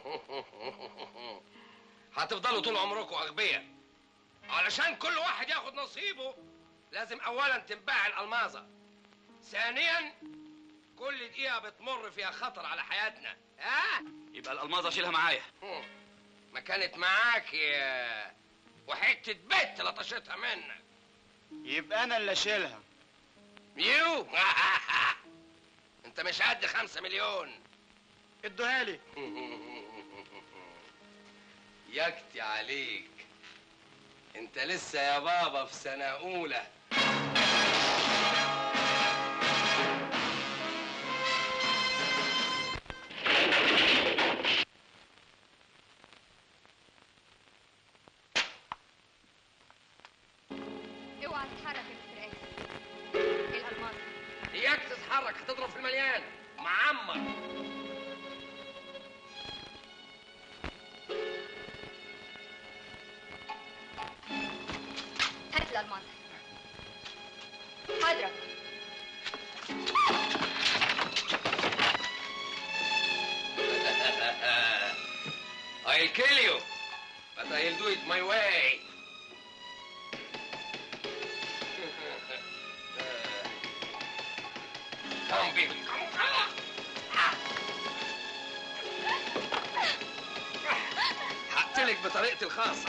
[SPEAKER 13] هتفضلوا طول عمركم اغبياء علشان كل واحد ياخد نصيبه لازم اولا تنباع الالمازه ثانيا كل دقيقه بتمر فيها خطر على حياتنا ها
[SPEAKER 5] يبقى الالماظه اشيلها معايا
[SPEAKER 13] هم. ما كانت معاك يا وحته بت لطشتها منك
[SPEAKER 12] يبقى انا اللي اشيلها
[SPEAKER 13] يو انت مش قد خمسة مليون
[SPEAKER 12] ادوها لي
[SPEAKER 13] يكتي عليك انت لسه يا بابا في سنة أولى
[SPEAKER 14] اوعى تتحرك يا مستر ايه الالماس
[SPEAKER 13] اياك تتحرك هتضرب في المليان معمر
[SPEAKER 14] المسرح حضرتك
[SPEAKER 13] I'll kill you, but I'll do it my way. come, people, come, come. هقتلك بطريقتي الخاصة.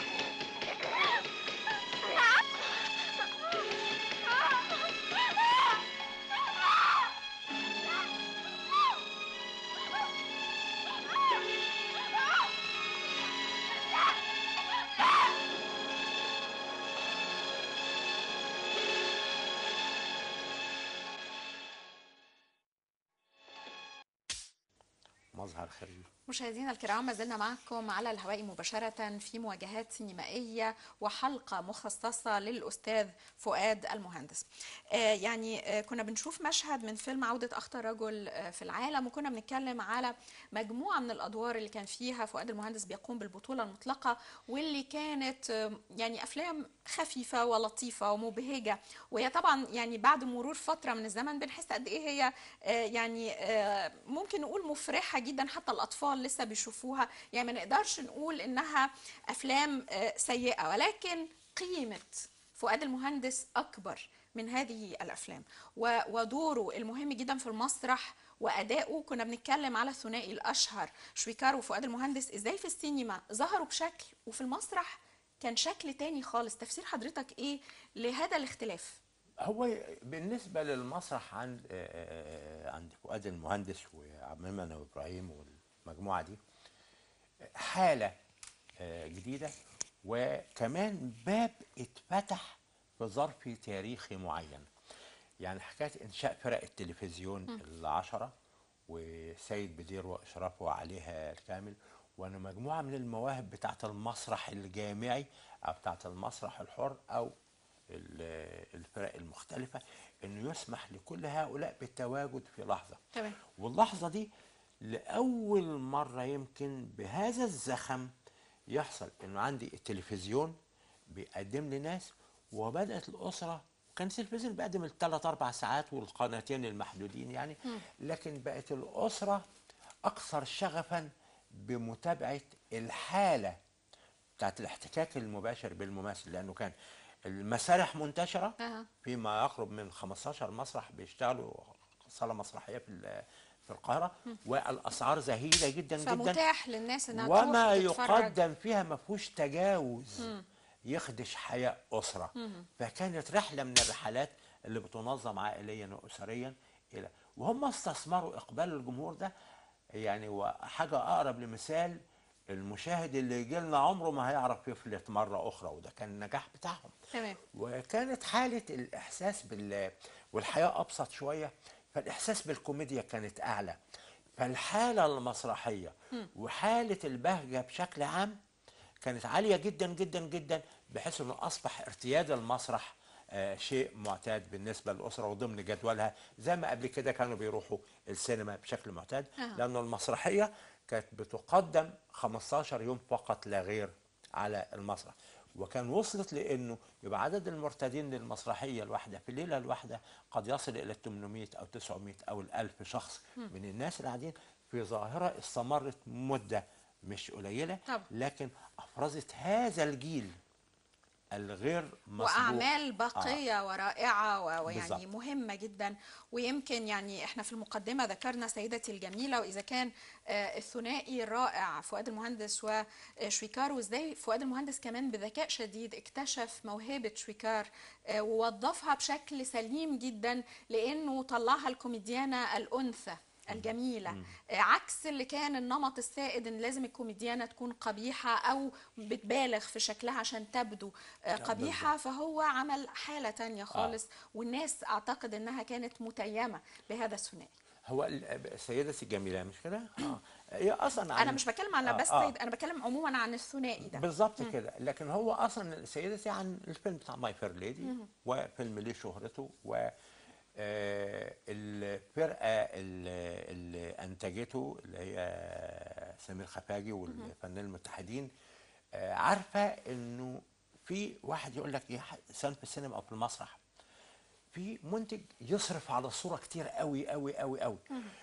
[SPEAKER 2] مظهر خارجي
[SPEAKER 1] مشاهدينا الكرام ما زلنا معكم على الهواء مباشرة في مواجهات سينمائية وحلقة مخصصة للأستاذ فؤاد المهندس آه يعني آه كنا بنشوف مشهد من فيلم عودة أخطر رجل آه في العالم وكنا بنتكلم على مجموعة من الأدوار اللي كان فيها فؤاد المهندس بيقوم بالبطولة المطلقة واللي كانت آه يعني أفلام خفيفة ولطيفة ومبهجة وهي طبعا يعني بعد مرور فترة من الزمن بنحس قد إيه هي آه يعني آه ممكن نقول مفرحة جدا حتى الأطفال لسه بيشوفوها يعني ما نقدرش نقول إنها أفلام آه سيئة ولكن قيمة فؤاد المهندس أكبر من هذه الأفلام و- ودوره المهم جدا في المسرح وأدائه كنا بنتكلم على الثنائي الأشهر شويكار وفؤاد المهندس إزاي في السينما ظهروا بشكل وفي المسرح كان شكل تاني خالص تفسير حضرتك إيه لهذا الاختلاف
[SPEAKER 2] هو بالنسبه للمسرح عند آه، آه، عند فؤاد المهندس وعبد المنعم وابراهيم والمجموعه دي حاله آه، جديده وكمان باب اتفتح في ظرف تاريخي معين يعني حكايه انشاء فرق التلفزيون
[SPEAKER 11] مم.
[SPEAKER 2] العشره وسيد بدير واشرافه عليها الكامل وانا مجموعه من المواهب بتاعه المسرح الجامعي او بتاعه المسرح الحر او ال- الفرق المختلفه انه يسمح لكل هؤلاء بالتواجد في لحظه
[SPEAKER 1] تمام
[SPEAKER 2] واللحظه دي لاول مره يمكن بهذا الزخم يحصل انه عندي التلفزيون بيقدم لي ناس وبدات الاسره كان التلفزيون بيقدم الثلاث اربع ساعات والقناتين المحدودين يعني
[SPEAKER 11] مم.
[SPEAKER 2] لكن بقت الاسره اكثر شغفا بمتابعه الحاله بتاعت الاحتكاك المباشر بالممثل لانه كان المسارح منتشره
[SPEAKER 1] أها.
[SPEAKER 2] فيما يقرب من 15 مسرح بيشتغلوا صاله مسرحيه في ال- في القاهره
[SPEAKER 1] مم.
[SPEAKER 2] والاسعار زهيده جدا جدا
[SPEAKER 1] فمتاح للناس انها
[SPEAKER 2] وما
[SPEAKER 1] تروح تتفرج.
[SPEAKER 2] يقدم فيها ما فيهوش تجاوز
[SPEAKER 1] مم.
[SPEAKER 2] يخدش حياه اسره
[SPEAKER 1] مم.
[SPEAKER 2] فكانت رحله من الرحلات اللي بتنظم عائليا واسريا الى وهم استثمروا اقبال الجمهور ده يعني وحاجه اقرب لمثال المشاهد اللي يجي لنا عمره ما هيعرف يفلت مره اخرى وده كان النجاح بتاعهم
[SPEAKER 1] تمام
[SPEAKER 2] وكانت حالة الإحساس بال والحياة أبسط شوية فالإحساس بالكوميديا كانت أعلى فالحالة المسرحية
[SPEAKER 11] مم.
[SPEAKER 2] وحالة البهجة بشكل عام كانت عالية جدا جدا جدا بحيث أنه أصبح ارتياد المسرح آه، شيء معتاد بالنسبة للأسرة وضمن جدولها زي ما قبل كده كانوا بيروحوا السينما بشكل معتاد
[SPEAKER 11] أها.
[SPEAKER 2] لأن المسرحية كانت بتقدم 15 يوم فقط لا غير على المسرح وكان وصلت لانه يبقى عدد المرتادين للمسرحيه الواحده في الليله الواحده قد يصل الى 800 او 900 او الألف شخص
[SPEAKER 11] مم.
[SPEAKER 2] من الناس اللي قاعدين في ظاهره استمرت مده مش قليله
[SPEAKER 1] طبعا.
[SPEAKER 2] لكن افرزت هذا الجيل الغير مسبوق
[SPEAKER 1] واعمال باقيه ورائعه و- ويعني
[SPEAKER 2] بالظبط.
[SPEAKER 1] مهمه جدا ويمكن يعني احنا في المقدمه ذكرنا سيدتي الجميله واذا كان آه، الثنائي الرائع فؤاد المهندس وشويكار وازاي فؤاد المهندس كمان بذكاء شديد اكتشف موهبه شويكار آه، ووظفها بشكل سليم جدا لانه طلعها الكوميديانه الانثى الجميلة آه، عكس اللي كان النمط السائد ان لازم الكوميديانة تكون قبيحة او بتبالغ في شكلها عشان تبدو آه،
[SPEAKER 2] لا،
[SPEAKER 1] قبيحة فهو عمل حالة تانية خالص والناس اعتقد انها كانت متيمة بهذا الثنائي
[SPEAKER 2] هو ال- سيدتي الجميله مش كده؟ اه هي اصلا عن-
[SPEAKER 1] انا مش بتكلم على
[SPEAKER 2] آه،
[SPEAKER 1] بس
[SPEAKER 2] آه.
[SPEAKER 1] انا بتكلم عموما عن الثنائي ده
[SPEAKER 2] بالظبط
[SPEAKER 1] مم.
[SPEAKER 2] كده لكن هو اصلا سيدتي عن الفيلم بتاع ماي فير ليدي
[SPEAKER 1] مم.
[SPEAKER 2] وفيلم ليه شهرته و آه، الفرقه اللي, اللي انتجته اللي هي سمير خفاجي والفنانين المتحدين آه، عارفه انه في واحد يقول لك ايه سواء في السينما او في المسرح في منتج يصرف على الصوره كتير قوي قوي قوي قوي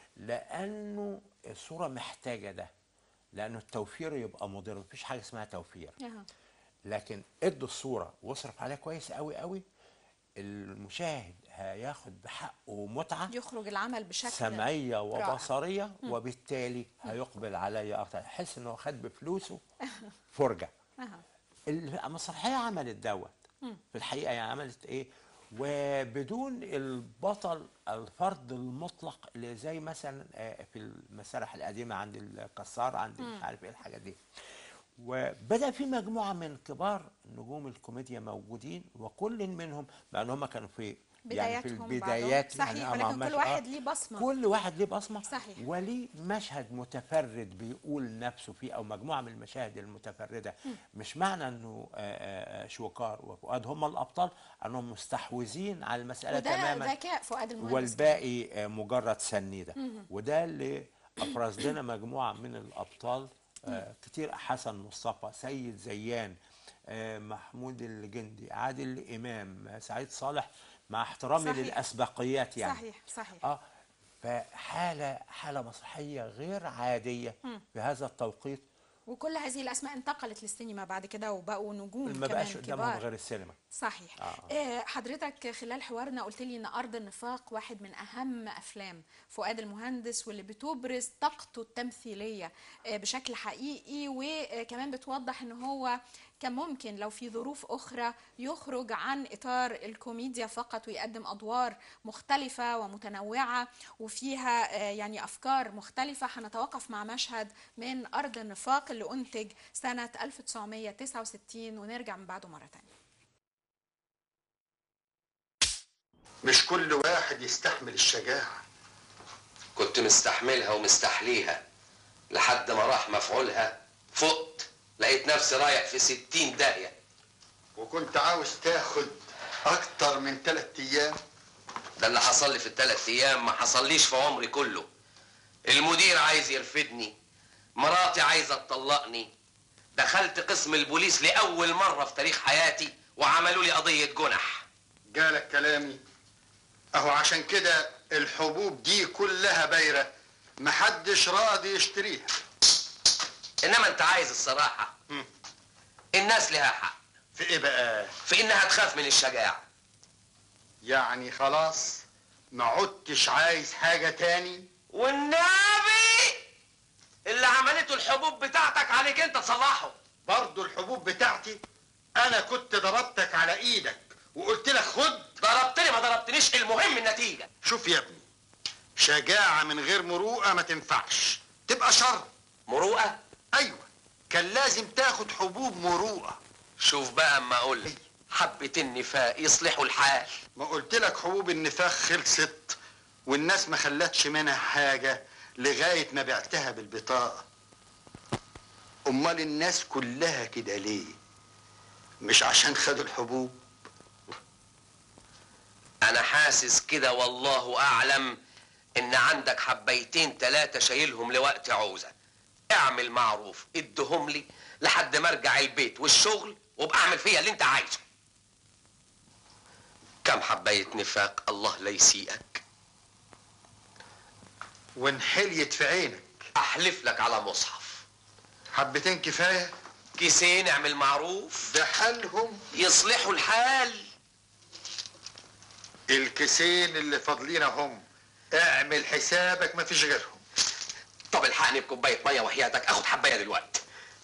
[SPEAKER 2] لانه الصوره محتاجه ده لانه التوفير يبقى مضر مفيش حاجه اسمها توفير
[SPEAKER 1] أها.
[SPEAKER 2] لكن ادوا الصوره واصرف عليها كويس قوي قوي المشاهد هياخد بحقه متعه
[SPEAKER 1] يخرج العمل بشكل
[SPEAKER 2] سمعيه
[SPEAKER 1] رائع.
[SPEAKER 2] وبصريه
[SPEAKER 1] مم.
[SPEAKER 2] وبالتالي هيقبل عليا اكتر يحس ان هو خد بفلوسه فرجه
[SPEAKER 1] أها.
[SPEAKER 2] المسرحيه عملت دوت
[SPEAKER 1] مم.
[SPEAKER 2] في الحقيقه يعني عملت ايه وبدون البطل الفرد المطلق اللي زي مثلا آه، في المسارح القديمه عند الكسار عند
[SPEAKER 11] مم.
[SPEAKER 2] مش عارف ايه الحاجات دي وبدا في مجموعه من كبار نجوم الكوميديا موجودين وكل منهم مع ان هم كانوا في يعني في
[SPEAKER 1] بداياتهم
[SPEAKER 2] البدايات
[SPEAKER 1] بعضهم. صحيح
[SPEAKER 2] آه،
[SPEAKER 1] ولكن
[SPEAKER 2] ماشي،
[SPEAKER 1] كل واحد ليه بصمه
[SPEAKER 2] كل واحد ليه بصمه
[SPEAKER 1] صحيح.
[SPEAKER 2] وليه مشهد متفرد بيقول نفسه فيه او مجموعه من المشاهد المتفرده
[SPEAKER 1] مم.
[SPEAKER 2] مش معنى انه آه، آه، شوكار وفؤاد هم الابطال انهم مستحوذين على المساله
[SPEAKER 1] وده
[SPEAKER 2] تماما
[SPEAKER 1] ذكاء فؤاد المهندس
[SPEAKER 2] والباقي آه، مجرد سنيده
[SPEAKER 1] مهم.
[SPEAKER 2] وده اللي افرز لنا مجموعه من الابطال آه، كتير حسن مصطفى سيد زيان آه، محمود الجندي عادل امام آه، سعيد صالح مع احترامي
[SPEAKER 1] صحيح.
[SPEAKER 2] للاسبقيات يعني
[SPEAKER 1] صحيح صحيح
[SPEAKER 2] اه فحاله حاله مسرحيه غير عاديه
[SPEAKER 1] مم.
[SPEAKER 2] في هذا التوقيت
[SPEAKER 1] وكل هذه الاسماء انتقلت للسينما بعد كده وبقوا نجوم
[SPEAKER 2] ما
[SPEAKER 1] كمان
[SPEAKER 2] بقاش قدامهم
[SPEAKER 1] كبار
[SPEAKER 2] غير السينما
[SPEAKER 1] صحيح
[SPEAKER 2] آه.
[SPEAKER 1] آه. حضرتك خلال حوارنا قلت لي ان ارض النفاق واحد من اهم افلام فؤاد المهندس واللي بتبرز طاقته التمثيليه آه بشكل حقيقي وكمان بتوضح ان هو كان ممكن لو في ظروف اخرى يخرج عن اطار الكوميديا فقط ويقدم ادوار مختلفه ومتنوعه وفيها آه يعني افكار مختلفه هنتوقف مع مشهد من ارض النفاق اللي انتج سنه 1969 ونرجع من بعده مره ثانيه
[SPEAKER 15] مش كل واحد يستحمل الشجاعة
[SPEAKER 13] كنت مستحملها ومستحليها لحد ما راح مفعولها فقت لقيت نفسي رايح في ستين داهية
[SPEAKER 15] وكنت عاوز تاخد أكتر من تلات أيام
[SPEAKER 13] ده اللي حصل لي في الثلاث ايام ما حصليش في عمري كله المدير عايز يرفدني مراتي عايزه تطلقني دخلت قسم البوليس لاول مره في تاريخ حياتي وعملوا لي قضيه جنح
[SPEAKER 15] جالك كلامي أهو عشان كده الحبوب دي كلها بايرة محدش راضي يشتريها
[SPEAKER 13] انما انت عايز الصراحه الناس لها حق
[SPEAKER 15] في ايه بقى
[SPEAKER 13] في انها تخاف من الشجاعه
[SPEAKER 15] يعني خلاص ما عدتش عايز حاجة تاني
[SPEAKER 13] والنبي اللي عملته الحبوب بتاعتك عليك انت تصلحه
[SPEAKER 15] برضو الحبوب بتاعتي أنا كنت ضربتك على إيدك وقلت لك خد
[SPEAKER 13] ضربتني ما ضربتنيش المهم النتيجه
[SPEAKER 15] شوف يا ابني شجاعة من غير مروءة ما تنفعش تبقى شر
[SPEAKER 13] مروءة؟
[SPEAKER 15] أيوة كان لازم تاخد حبوب مروءة
[SPEAKER 13] شوف بقى اما اقول لك حبة النفاق يصلحوا الحال
[SPEAKER 15] ما قلت لك حبوب النفاق خلصت والناس ما خلتش منها حاجة لغاية ما بعتها بالبطاقة أمال الناس كلها كده ليه مش عشان خدوا الحبوب
[SPEAKER 13] انا حاسس كده والله اعلم ان عندك حبيتين تلاتة شايلهم لوقت عوزة اعمل معروف ادهم لي لحد ما ارجع البيت والشغل وابقى اعمل فيها اللي انت عايزه كم حباية نفاق الله لا يسيئك
[SPEAKER 15] وانحليت في عينك
[SPEAKER 13] احلف لك على مصحف
[SPEAKER 15] حبتين كفاية
[SPEAKER 13] كيسين اعمل معروف
[SPEAKER 15] ده حالهم
[SPEAKER 13] يصلحوا الحال
[SPEAKER 15] الكيسين اللي فاضلين هم اعمل حسابك ما فيش غيرهم
[SPEAKER 13] طب الحقني بكوباية مية وحياتك اخد حباية دلوقتي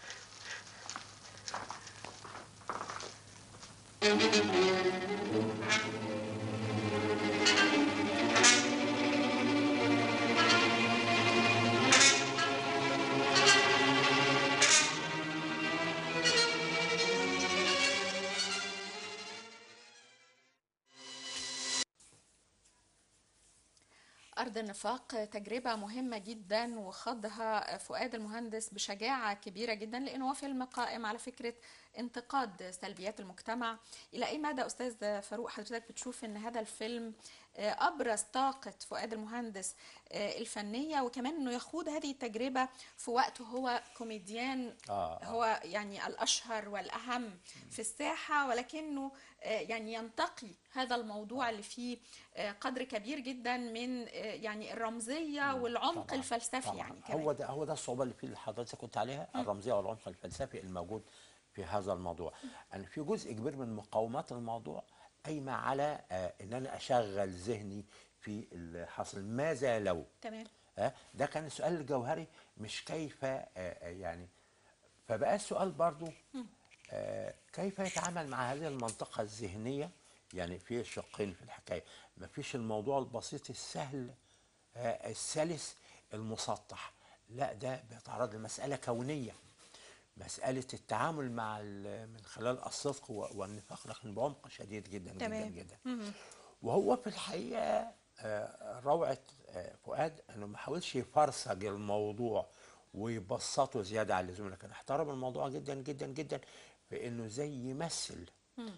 [SPEAKER 1] أرض النفاق تجربة مهمة جدا وخاضها فؤاد المهندس بشجاعة كبيرة جدا لأنه هو فيلم قائم على فكرة انتقاد سلبيات المجتمع الى اي مدى استاذ فاروق حضرتك بتشوف ان هذا الفيلم آه، ابرز طاقه فؤاد المهندس آه، الفنيه وكمان انه يخوض هذه التجربه في وقت هو كوميديان
[SPEAKER 2] آه.
[SPEAKER 1] هو يعني الاشهر والاهم في الساحه ولكنه آه، يعني ينتقي هذا الموضوع اللي فيه آه، قدر كبير جدا من آه، يعني الرمزيه والعمق
[SPEAKER 2] طبعاً،
[SPEAKER 1] الفلسفي
[SPEAKER 2] طبعاً.
[SPEAKER 1] يعني كمان
[SPEAKER 2] هو ده هو ده الصعوبه اللي في اللي حضرتك كنت عليها الرمزيه والعمق الفلسفي الموجود في هذا الموضوع أن في جزء كبير من مقاومات الموضوع قايمه على آه، ان انا اشغل ذهني في اللي حصل ماذا لو
[SPEAKER 1] تمام
[SPEAKER 2] ها ده كان السؤال الجوهري مش كيف آه، آه، يعني فبقى السؤال برضو آه، كيف يتعامل مع هذه المنطقة الذهنية يعني في شقين في الحكاية ما فيش الموضوع البسيط السهل آه، السلس المسطح لا ده بيتعرض لمسألة كونية مسألة التعامل مع ال- من خلال الصدق و- والنفاق لكن بعمق شديد جدا
[SPEAKER 1] تمام.
[SPEAKER 2] جدا جدا
[SPEAKER 1] مهم.
[SPEAKER 2] وهو في الحقيقه آه، روعه آه، فؤاد انه ما حاولش يفرسج الموضوع ويبسطه زياده عن اللزوم لكن احترم الموضوع جدا جدا جدا في انه زي يمثل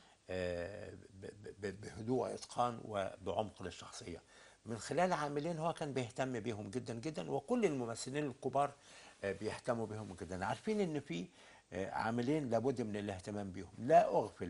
[SPEAKER 2] آه، ب- ب- بهدوء واتقان وبعمق للشخصيه من خلال عاملين هو كان بيهتم بيهم جدا جدا وكل الممثلين الكبار آه، بيهتموا بيهم جدا عارفين ان في آه، عاملين لابد من الاهتمام بيهم لا اغفل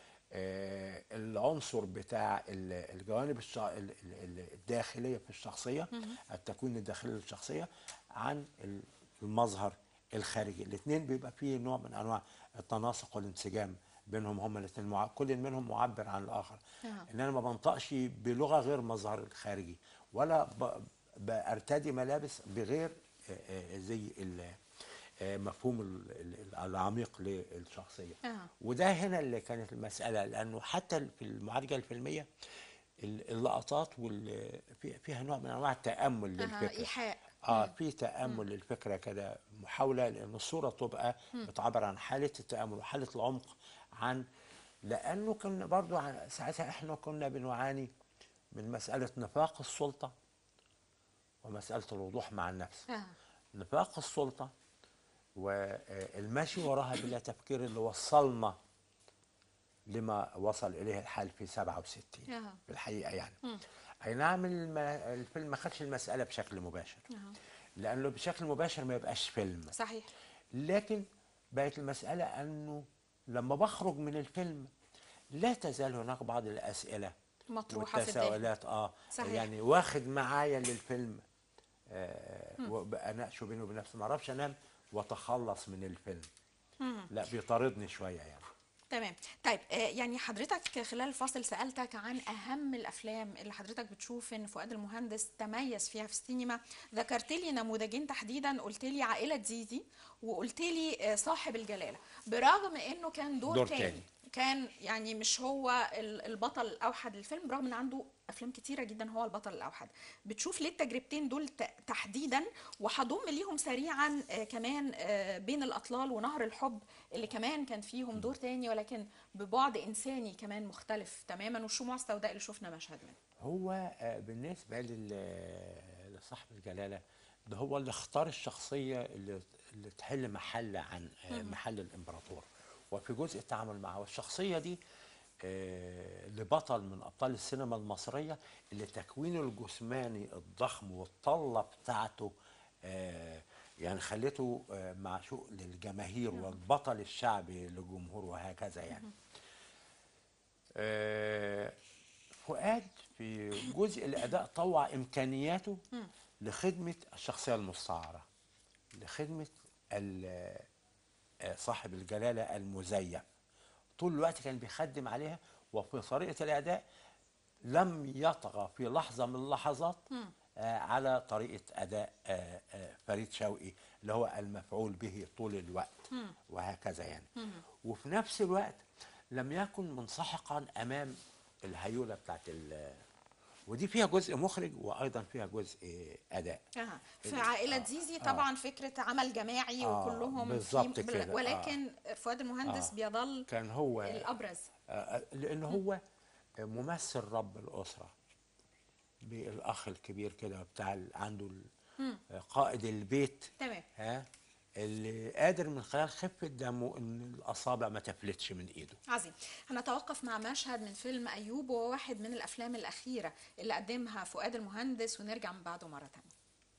[SPEAKER 2] آه، العنصر بتاع ال- الجوانب الش- ال- ال- الداخليه في الشخصيه التكوين الداخلي للشخصيه عن ال- المظهر الخارجي الاثنين بيبقى فيه نوع من انواع التناسق والانسجام بينهم هما الاثنين مع... كل منهم معبر عن الاخر
[SPEAKER 1] آه.
[SPEAKER 2] ان انا ما بنطقش بلغه غير مظهر الخارجي ولا ب... بارتدي ملابس بغير آه، آه، زي ال- آه، مفهوم ال- ال- العميق للشخصيه
[SPEAKER 1] آه.
[SPEAKER 2] وده هنا اللي كانت المسألة لأنه حتى في المعالجة الفيلمية ال- اللقطات وال في- فيها نوع من أنواع التأمل
[SPEAKER 1] آه،
[SPEAKER 2] للفكرة
[SPEAKER 1] ايحاء
[SPEAKER 2] اه في تأمل للفكرة كده محاولة لأن الصورة تبقى
[SPEAKER 1] مم.
[SPEAKER 2] بتعبر عن حالة التأمل وحالة العمق عن لأنه كنا برضو عن- ساعتها احنا كنا بنعاني من مسألة نفاق السلطة ومسألة الوضوح مع النفس
[SPEAKER 1] آه.
[SPEAKER 2] نفاق السلطة والمشي وراها بلا تفكير اللي وصلنا لما وصل إليه الحال في 67
[SPEAKER 1] آه.
[SPEAKER 2] في الحقيقة يعني
[SPEAKER 1] مم.
[SPEAKER 2] أي نعم الم- الفيلم ما خدش المسألة بشكل مباشر
[SPEAKER 1] آه.
[SPEAKER 2] لأنه بشكل مباشر ما يبقاش فيلم
[SPEAKER 1] صحيح
[SPEAKER 2] لكن بقت المسألة أنه لما بخرج من الفيلم لا تزال هناك بعض الأسئلة
[SPEAKER 1] مطروحة في الذهن
[SPEAKER 2] والتساؤلات اه
[SPEAKER 1] صحيح.
[SPEAKER 2] يعني واخد معايا للفيلم آه
[SPEAKER 1] مم.
[SPEAKER 2] وبناقشه بيني وبين نفسي ما اعرفش انام واتخلص من الفيلم
[SPEAKER 1] مم.
[SPEAKER 2] لا بيطاردني شويه يعني
[SPEAKER 1] تمام طيب آه، يعني حضرتك خلال الفاصل سألتك عن أهم الأفلام اللي حضرتك بتشوف إن فؤاد المهندس تميز فيها في السينما ذكرت لي نموذجين تحديدا قلت لي عائلة زيزي وقلت لي آه، صاحب الجلالة برغم إنه كان دور,
[SPEAKER 2] دور
[SPEAKER 1] تاني.
[SPEAKER 2] تاني.
[SPEAKER 1] كان يعني مش هو ال- البطل الأوحد للفيلم برغم إن عنده أفلام كتيرة جدا هو البطل الأوحد بتشوف ليه التجربتين دول ت- تحديدا وهضم ليهم سريعا آه، كمان آه، بين الأطلال ونهر الحب اللي كمان كان فيهم دور تاني ولكن ببعد إنساني كمان مختلف تماما والشموع السوداء اللي شفنا مشهد منه
[SPEAKER 2] هو آه، بالنسبه لل- لصاحب الجلاله ده هو اللي اختار الشخصيه اللي اللي تحل محل عن آه،
[SPEAKER 11] مم.
[SPEAKER 2] محل الامبراطور وفي جزء التعامل معه والشخصيه دي آه، لبطل من ابطال السينما المصريه اللي تكوينه الجسماني الضخم والطله بتاعته آه، يعني خلته آه، معشوق للجماهير والبطل الشعبي للجمهور وهكذا يعني آه، فؤاد في جزء الاداء طوع امكانياته
[SPEAKER 1] مم.
[SPEAKER 2] لخدمه الشخصيه المستعاره لخدمه ال- آه، صاحب الجلاله المزيف طول الوقت كان بيخدم عليها وفي طريقه الاداء لم يطغى في لحظه من اللحظات
[SPEAKER 1] مم.
[SPEAKER 2] آه، على طريقه اداء آه، آه، فريد شوقي اللي هو المفعول به طول الوقت
[SPEAKER 1] مم.
[SPEAKER 2] وهكذا يعني
[SPEAKER 1] مم.
[SPEAKER 2] وفي نفس الوقت لم يكن منسحقا امام الهيوله بتاعت ال ودي فيها جزء مخرج وايضا فيها جزء اداء
[SPEAKER 1] آه. في
[SPEAKER 2] ال-
[SPEAKER 1] عائلة
[SPEAKER 2] آه،
[SPEAKER 1] زيزي
[SPEAKER 2] آه.
[SPEAKER 1] طبعا فكرة عمل جماعي
[SPEAKER 2] آه،
[SPEAKER 1] وكلهم
[SPEAKER 2] بالظبط
[SPEAKER 1] في
[SPEAKER 2] كده، آه.
[SPEAKER 1] ولكن فؤاد المهندس
[SPEAKER 2] آه.
[SPEAKER 1] بيظل
[SPEAKER 2] كان هو
[SPEAKER 1] الأبرز
[SPEAKER 2] آه، لان هو ممثل رب الاسره بالاخ الكبير كده بتاع ال- عنده ال-
[SPEAKER 1] مم.
[SPEAKER 2] قائد البيت
[SPEAKER 1] تمام
[SPEAKER 2] ها اللي قادر من خلال خفه دمه ان الاصابع ما تفلتش من ايده
[SPEAKER 1] عظيم هنتوقف مع مشهد من فيلم أيوب وهو واحد من الأفلام الأخيرة اللي قدمها فؤاد المهندس ونرجع من بعده مرة تانية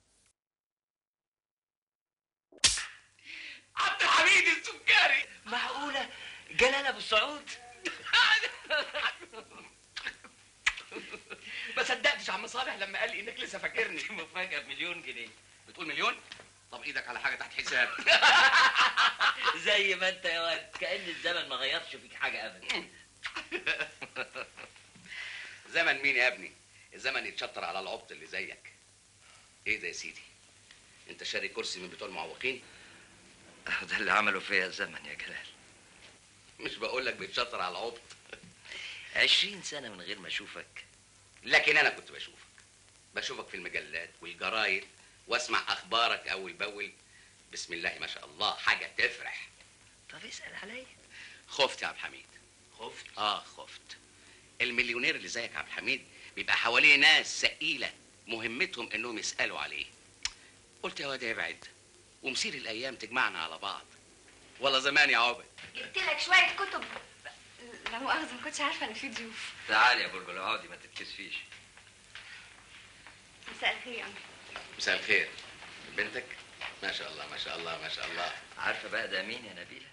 [SPEAKER 13] عبد الحميد السكري
[SPEAKER 11] معقولة جلال ابو سعود
[SPEAKER 13] ما صدقتش عم صالح لما قال لي انك لسه فاكرني
[SPEAKER 11] مفاجأة بمليون جنيه
[SPEAKER 13] بتقول مليون طب ايدك على حاجه تحت حساب
[SPEAKER 11] زي ما انت يا واد كأن الزمن ما غيرش فيك حاجة ابدا
[SPEAKER 13] زمن مين يا ابني الزمن يتشطر على العبط اللي زيك ايه ده يا سيدي انت شاري كرسي من بتوع المعوقين
[SPEAKER 11] أهو ده اللي عمله فيا الزمن يا جلال
[SPEAKER 13] مش بقول لك بيتشطر على العبط
[SPEAKER 11] عشرين سنة من غير ما اشوفك
[SPEAKER 13] لكن انا كنت بشوفك بشوفك في المجلات والجرايد واسمع اخبارك اول باول بسم الله ما شاء الله حاجه تفرح
[SPEAKER 11] طب اسأل عليا
[SPEAKER 13] خفت يا عبد الحميد
[SPEAKER 11] خفت
[SPEAKER 13] اه خفت المليونير اللي زيك يا عبد الحميد بيبقى حواليه ناس ثقيله مهمتهم انهم يسالوا عليه قلت يا واد ابعد ومسير الايام تجمعنا على بعض والله زمان يا عبد
[SPEAKER 14] جبت لك شويه كتب لا مؤاخذه ما كنتش عارفه ان في ضيوف
[SPEAKER 11] تعالي يا برجل اقعدي ما تتكسفيش
[SPEAKER 14] مساء الخير يا عمرو
[SPEAKER 13] مساء الخير بنتك ما شاء الله ما شاء الله ما شاء الله
[SPEAKER 11] عارفة بقى ده مين يا نبيلة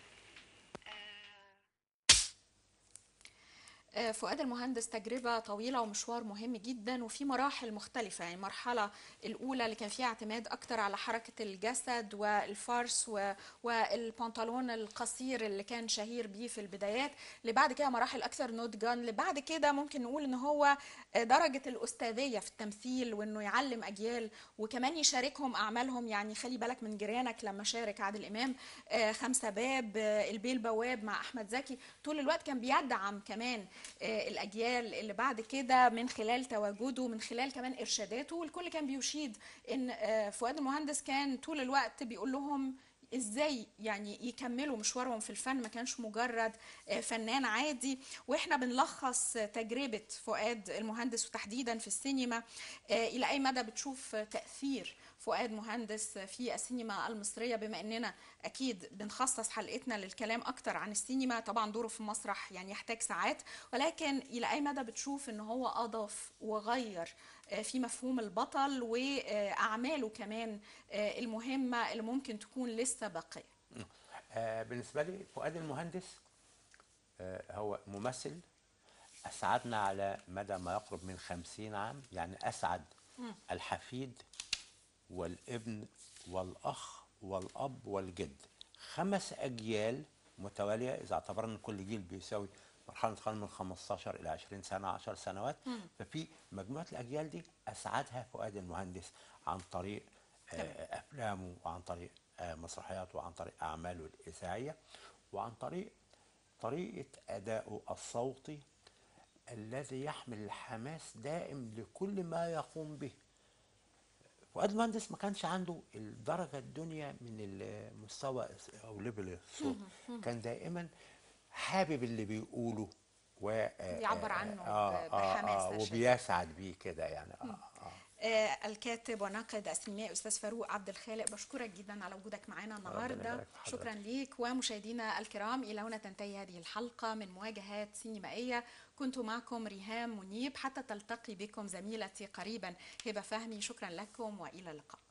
[SPEAKER 1] آه، فؤاد المهندس تجربة طويلة ومشوار مهم جدا وفي مراحل مختلفة يعني المرحلة الأولى اللي كان فيها اعتماد أكتر على حركة الجسد والفارس و- والبنطلون القصير اللي كان شهير بيه في البدايات لبعد كده مراحل أكثر نضجا لبعد كده ممكن نقول إن هو آه، درجة الأستاذية في التمثيل وإنه يعلم أجيال وكمان يشاركهم أعمالهم يعني خلي بالك من جيرانك لما شارك عادل إمام آه، خمسة باب آه، البيه البواب مع أحمد زكي طول الوقت كان بيدعم كمان آه، الأجيال اللي بعد كده من خلال تواجده من خلال كمان إرشاداته والكل كان بيشيد إن آه، فؤاد المهندس كان طول الوقت بيقول لهم ازاي يعني يكملوا مشوارهم في الفن ما كانش مجرد آه، فنان عادي واحنا بنلخص آه، تجربة فؤاد المهندس وتحديدا في السينما آه، الى اي مدى بتشوف آه، تأثير فؤاد مهندس في السينما المصرية بما اننا اكيد بنخصص حلقتنا للكلام اكتر عن السينما طبعا دوره في المسرح يعني يحتاج ساعات ولكن الى اي مدى بتشوف ان هو اضاف وغير آه، في مفهوم البطل واعماله كمان آه، المهمة اللي ممكن تكون لسه باقية
[SPEAKER 2] آه بالنسبه لي فؤاد المهندس آه هو ممثل اسعدنا على مدى ما يقرب من خمسين عام يعني اسعد
[SPEAKER 1] مم.
[SPEAKER 2] الحفيد والابن والاخ والاب والجد خمس اجيال متواليه اذا اعتبرنا ان كل جيل بيساوي مرحله انتقال من 15 الى 20 سنه 10 سنوات
[SPEAKER 1] مم.
[SPEAKER 2] ففي مجموعه الاجيال دي اسعدها فؤاد المهندس عن طريق آه، افلامه وعن طريق آه، مسرحياته وعن طريق اعماله الاذاعيه وعن طريق طريقه ادائه الصوتي الذي يحمل الحماس دائم لكل ما يقوم به فؤاد المهندس ما كانش عنده الدرجه الدنيا من المستوى او ليفل الصوت
[SPEAKER 1] مهم.
[SPEAKER 2] كان دائما حابب اللي بيقوله و
[SPEAKER 1] بيعبر عنه
[SPEAKER 2] آه
[SPEAKER 1] ب-
[SPEAKER 2] آه
[SPEAKER 1] بحماس
[SPEAKER 2] آه
[SPEAKER 1] شديد.
[SPEAKER 2] وبيسعد بيه كده يعني آه آه.
[SPEAKER 1] آه، الكاتب وناقد السينمائي استاذ فاروق عبد الخالق بشكرك جدا على وجودك معنا النهارده
[SPEAKER 2] يبارك في حضرتك.
[SPEAKER 1] شكرا ليك ومشاهدينا الكرام الى هنا تنتهي هذه الحلقه من مواجهات سينمائيه كنت معكم ريهام منيب حتى تلتقي بكم زميلتي قريبا هبه فهمي شكرا لكم والى اللقاء